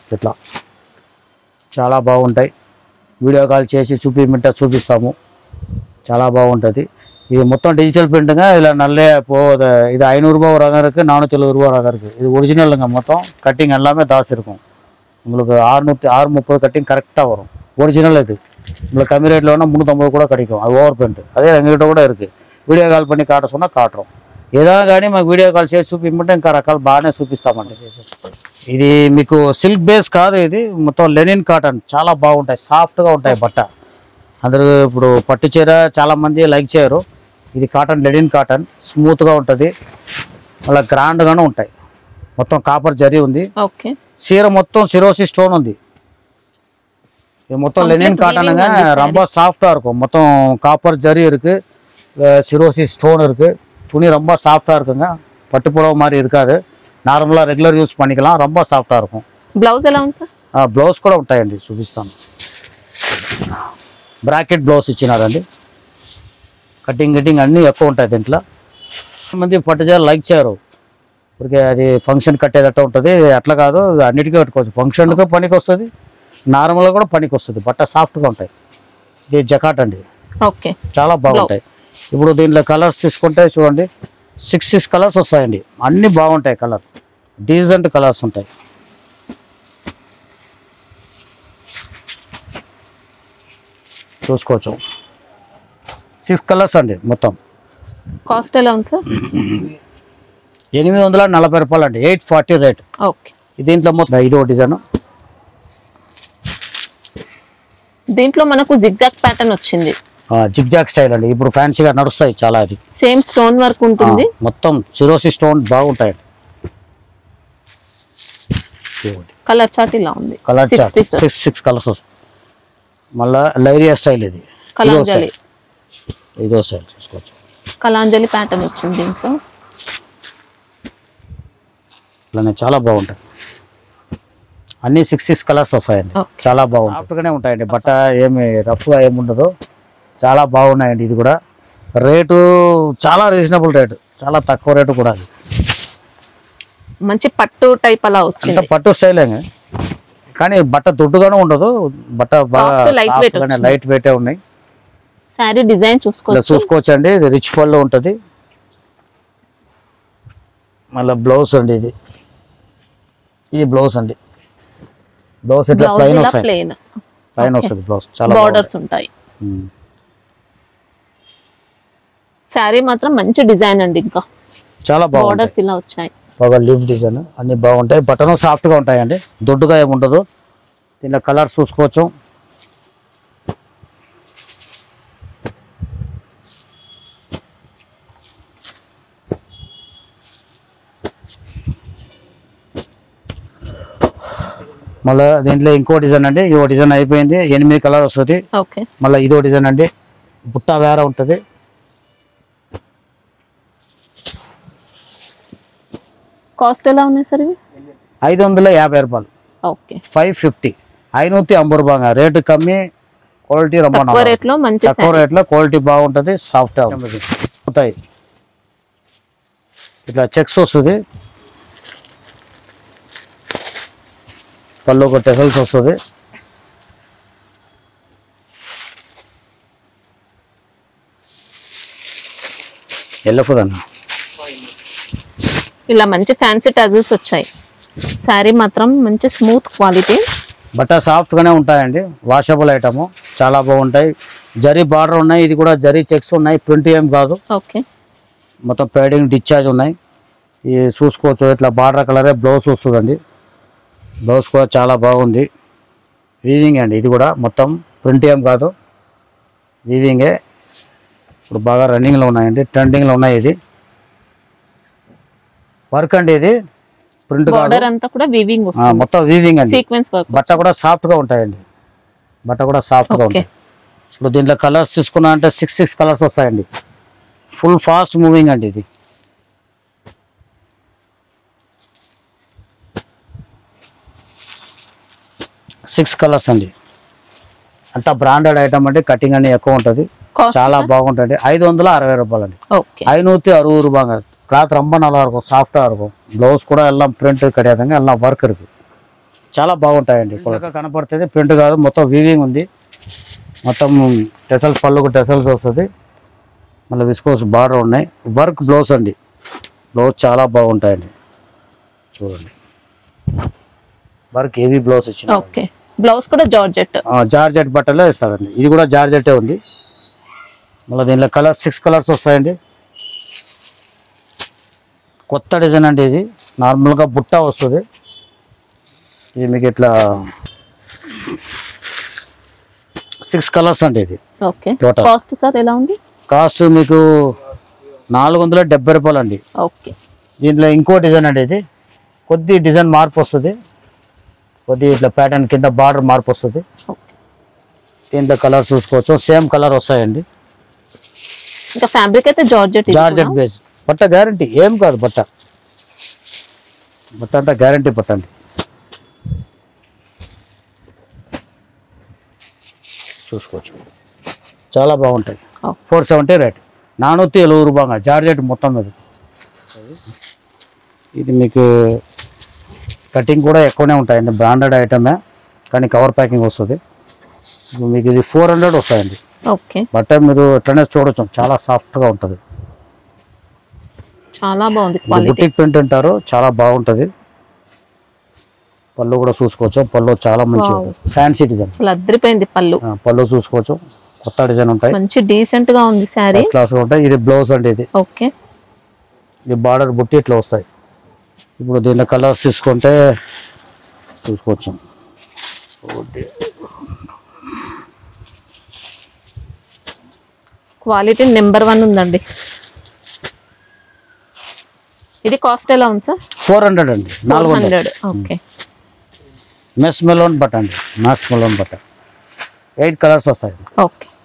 ఇట్లా చాలా బాగుంటాయి వీడియో కాల్ చేసి చూపిమంటే చూపిస్తాము చాలా బాగుంటుంది ఇది మొత్తం డిజిటల్ ప్రింట్గా ఇలా నల్లే పో இது ஐநூறுரூபா ஒரு ரகம் இருக்குது நானூற்றி எழுபது ரூபா ரகம் இருக்குது இது ஒரிஜினலுங்க மொத்தம் கட்டிங் எல்லாமே தாஸ் இருக்கும் உங்களுக்கு அறுநூற்றி ஆறு முப்பது கட்டிங் கரெக்டாக வரும் ஒரிஜினல் இது உங்களுக்கு கம்மி ரேட்டில் வேணால் முந்நூற்றம்பது கூட கிடைக்கும் அது ఓవర్ ప్రింట్ అదే ఎங்கிட்ட కూడా இருக்குது వీడియో కాల్ பண்ணி కాట சொன்னா కాటరం ఏదైనా కానీ మాకు వీడియో కాల్ చేసి చూపించమంటే ఇంకా రకాలు బాగానే చూపిస్తామండి ఇది మీకు సిల్క్ బేస్ కాదు ఇది మొత్తం లెనిన్ కాటన్ చాలా బాగుంటాయి సాఫ్ట్గా ఉంటాయి బట్ట అందరూ ఇప్పుడు పట్టు చీర చాలా మంది లైక్ చేయరు ఇది కాటన్ లెనిన్ కాటన్ స్మూత్గా ఉంటుంది మళ్ళీ గ్రాండ్గానే ఉంటాయి మొత్తం కాపర్ జరీ ఉంది ఓకే చీర మొత్తం సిరోసి స్టోన్ ఉంది இது மொத்தம் லெனின் காட்டனுங்க ரொம்ப சாஃப்டாக இருக்கும் மொத்தம் காப்பர் ஜரி இருக்கு சிரோசி ஸ்டோன் இருக்கு துணி ரொம்ப சாஃப்டாக இருக்குங்க பட்டு புடவை மாதிரி இருக்காது నార్మల్గా రెగ్యులర్ యూస్ పనికిలాం ரொம்ப సాఫ్ట్గా இருக்கும் బ్లౌజ్ ఎలా ఉంది సార్ బ్లౌజ్ కూడా ఉంటాయండి చూపిస్తాను బ్రాకెట్ బ్లౌజ్ ఇచ్చినారండి కటింగ్ గిట్టింగ్ అన్నీ ఎక్కువ ఉంటాయి దీంట్లో మంది పట్టుచీర లైక్ చేయరు porque అది ఫంక్షన్ కట్టేదట్టు ఉంటుంది అట్లా కాదు ఇది అన్నిటికీ కట్టుకోవచ్చు ఫంక్షన్కి పనికి వస్తుంది నార్మల్గా కూడా పనికి వస్తుంది బట్ట సాఫ్ట్గా ఉంటాయి ఇది జకాట్ అండి ఓకే చాలా బాగుంటాయి ఇప్పుడు దీంట్లో కలర్స్ తీసుకుంటే చూడండి సిక్స్ సిక్స్ కలర్స్ వస్తాయండి అన్నీ బాగుంటాయి కలర్ డీసెంట్ కలర్స్ ఉంటాయి చూసుకోవచ్చు సిక్స్ కలర్స్ అండి మొత్తం కాస్ట్ ఎలా ఉంది సార్ ఎనిమిది వందల నలభై రూపాయలు అండి ఎయిట్ ఫార్టీ రేట్ ఓకే దీంట్లో మొత్తం ఇదో డిజైన్ దీంట్లో మనకు జిగ్జాగ్ ప్యాటర్న్ వచ్చింది జిగ్జాగ్ స్టైల్ అండి ఇప్పుడు ఫ్యాన్సీగా నడుస్తాయి చాలా అది సేమ్ స్టోన్ వర్క్ ఉంటుంది ఆ, మొత్తం సిరోసి స్టోన్ బాగుంటాయండి ఇదిగోండి. కలర్ చార్ట్ ఇలా ఉంది colour Six chart pieces. Six six colours వస్తాయి మళ్ళా లైరియా స్టైల్ ఇది ఇదో కలాంజలి స్టైల్ ఇదో స్టైల్ చూసుకోవచ్చు కలాంజలి ప్యాటర్న్ వచ్చింది దీంట్లో ఇలానే చాలా బాగుంటాయి అన్ని సిక్స్ సిక్స్ కలర్స్ వస్తాయండి Okay. చాలా బాగుంటాయి సాఫ్ట్గానే ఉంటాయండి బట్ట ఏమి రఫ్గా ఏమి ఉండదు చాలా బాగున్నాయండి ఇది కూడా రేటు చాలా రీజనబుల్ రేటు చాలా తక్కువ రేటు కూడా అది మంచి పట్టు టైప్ అలా అంటే వచ్చింది పట్టు స్టైలే కానీ బట్ట దొడ్డుగానే ఉండదు బట్ట బాగా Soft, light weight వచ్చింది. లైట్ వెయిటే ఉన్నాయి శారీ డిజైన్ ఇలా చూసుకోవచ్చు చూసుకోవచ్చు అండి ఇది రిచ్ పళ్ళు ఉంటుంది మళ్ళీ బ్లౌజ్ అండి ఇది ఇది బ్లౌజ్ అండి బ్లౌజ్ ఇట్లా బ్లౌజ్ ప్లైన్ ఇలా వస్తాయి ప్లెయిన్ ప్లైన్ వస్తుంది బ్లౌజ్ చాలా బార్డర్స్ ఉంటాయి బాగుంది. ఉమ్. శారీ మాత్రం మంచి డిజైన్ అండి ఇంకా చాలా బాగుంటాయి బార్డర్స్ ఇలా వచ్చాయి బాగా లీవ్ డిజైన్ అన్ని బాగుంటాయి బటన్ సాఫ్ట్గా ఉంటాయండి దొడ్డుగా ఏమి ఉండదు దీనిలో కలర్స్ చూసుకోవచ్చు మళ్ళీ దీంట్లో ఇంకో డిజైన్ అండి ఇంకో డిజైన్ అయిపోయింది ఎనిమిది కలర్ వస్తుంది ఓకే మళ్ళీ ఇదో డిజైన్ అండి బుట్ట వేరే ఉంటుంది కాస్ట్ ఎలా ఉన్నాయి సార్ ఇవి ఐదు వందల యాభై రూపాయలు ఓకే ఫైవ్ ఫిఫ్టీ ఐనూற்றி ஐம்பது రూపాయ రేటు కమ్మి క్వాలిటీ ரொம்ப తక్కువ நல்லா రేట్ లో మంచి తక్కువ రేట్లో క్వాలిటీ బాగుంటుంది సాఫ్ట్ ఉంటుంది అవుతాయి ఇట్లా చెక్స్ వస్తుంది పళ్ళు ఒక టెసల్స్ వస్తుంది వెళ్ళఫుదన్న ఇలా మంచి ఫ్యాన్సీ టజల్స్ వచ్చాయి శారీ మాత్రం మంచి స్మూత్ క్వాలిటీ బట్ట సాఫ్ట్గానే ఉంటాయండి వాషబుల్ ఐటము చాలా బాగుంటాయి జరీ బార్డర్ ఉన్నాయి ఇది కూడా జరీ చెక్స్ ఉన్నాయి ప్రింట్ ఏం కాదు ఓకే మొత్తం ప్యాడింగ్ డిశ్చార్జ్ ఉన్నాయి ఇది చూసుకోవచ్చు ఇట్లా బార్డర్ కలరే బ్లౌజ్ వస్తుందండి బ్లౌజ్ కూడా చాలా బాగుంది వీవింగ్ అండి ఇది కూడా మొత్తం ప్రింట్ ఏం కాదు వీవింగే ఇప్పుడు బాగా రన్నింగ్లో ఉన్నాయండి ట్రెండింగ్లో ఉన్నాయి ఇది వర్క్ అండి ఇది ప్రింట్ కాదు బార్డర్ అంతా కూడా వీవింగ్ ఆ, వస్తుంది మొత్తం వీవింగ్ అండి సీక్వెన్స్ వర్క్ బట్ట కూడా సాఫ్ట్గా ఉంటాయండి బట్ట కూడా సాఫ్ట్గా ఓకే ఉంటాయి ఇప్పుడు దీంట్లో కలర్స్ తీసుకున్నా అంటే సిక్స్ సిక్స్ కలర్స్ వస్తాయండి ఫుల్ ఫాస్ట్ మూవింగ్ అండి ఇది సిక్స్ కలర్స్ అండి అంతా బ్రాండెడ్ ఐటమ్ అంటే కటింగ్ అనేది ఎక్కువ ఉంటుంది కాస్ట్ చాలా బాగుంటుంది ఐదు వందల అరవై రూపాయలు అండి ఓకే ஐநூற்றி அறுபது ரூபாங்க கிளாத் ரொம்ப நல்லா இருக்கும் சாஃப்டாக இருக்கும் ப்ளவுஸ் கூட எல்லாம் பிரிண்ட் கிடையாதுங்க எல்லாம் ஒர்க் இருக்குது చాలా బాగుంటాయండి కొలక కనపడుతుంది ప్రింట్ కాదు మొత్తం వీవింగ్ ఉంది మొత్తం టెసల్స్ పళ్ళుకు టెసల్స్ వస్తుంది మళ్ళీ విస్కోస్ బార్డర్ ఉన్నాయి వర్క్ బ్లౌజ్ అండి బ్లౌజ్ చాలా బాగుంటాయండి చూడండి వర్క్ హెవీ బ్లౌజ్ ఇచ్చిన ఓకే బ్లౌజ్ కూడా జార్జెట్ జార్జెట్ బట్టలే ఇస్తారండి ఇది కూడా జార్జెటే ఉంది మళ్ళీ దీనిలో కలర్స్ సిక్స్ కలర్స్ వస్తాయండి కొత్త డిజైన్ అండి ఇది నార్మల్గా బుట్ట వస్తుంది ఇది మీకు ఇట్లా సిక్స్ కలర్స్ అండి ఇది ఓకే Total. కాస్ట్ సార్ ఎలా ఉంది కాస్ట్ మీకు నాలుగు వందల డెబ్బై రూపాయలు అండి ఓకే దీంట్లో ఇంకో డిజైన్ అండి ఇది కొద్ది డిజైన్ మార్పు వస్తుంది కొద్ది ఇట్లా ప్యాటర్న్ కింద బార్డర్ మార్పు వస్తుంది ఓకే దీంట్లో కలర్ చూసుకోవచ్చు సేమ్ కలర్ వస్తాయండి ఇంకా ఫ్యాబ్రిక్ అయితే జార్జెట్ జార్జెట్ బేస్ బట్ట గ్యారంటీ ఏం కాదు బట్ట బట్ట అంతా గ్యారంటీ బట్ట అండి చూసుకోవచ్చు చాలా బాగుంటాయి Oh. ఫోర్ సెవెంటీ రేట్ నానూற்றி எழுபது రూపాయ జార్జెట్ మొత్తం మీద ఇది మీకు కటింగ్ కూడా ఎక్కువనే ఉంటాయండి బ్రాండెడ్ ఐటమే కానీ కవర్ ప్యాకింగ్ వస్తుంది ఇప్పుడు మీకు ఇది ఫోర్ హండ్రెడ్ వస్తాయండి ఓకే బట్ట మీరు ఎట్లనే చూడొచ్చు చాలా సాఫ్ట్గా ఉంటుంది చాలా బాగుంది ఇది క్వాలిటీ బుటిక్ ప్రింట్ అంటారు చాలా బాగుంటుంది పళ్ళు కూడా చూసుకోవచ్చు పళ్ళు చాలా మంచి Wow. ఫ్యాన్సీ డిజైన్ అసలు అద్దరిపోయింది పళ్ళు ఆ, పళ్ళు చూసుకోవచ్చు కొత్త డిజైన్ ఉంటాయి మంచి డీసెంట్ గా ఉంది శారీ ఫస్ట్ క్లాస్గా ఉంటాయి ఇది బ్లౌజ్ అండి ఇది ఓకే ఇది బార్డర్ బుట్టి ఇట్లా వస్తాయి ఇప్పుడు దీనిలో కలర్స్ తీసుకుంటే చూసుకోవచ్చు క్వాలిటీ నెంబర్ వన్ ఉందండి ఇది కాస్ట్ ఎలా ఉంది సార్ ఫోర్ హండ్రెడ్ అండి ఫోర్ నాలుగు వందలు హండ్రెడ్ ఓకే మెస్ మెలోన్ బట్ట అండి మెస్ మెలోన్ బట్ట ఎయిట్ కలర్స్ వస్తాయి ఓకే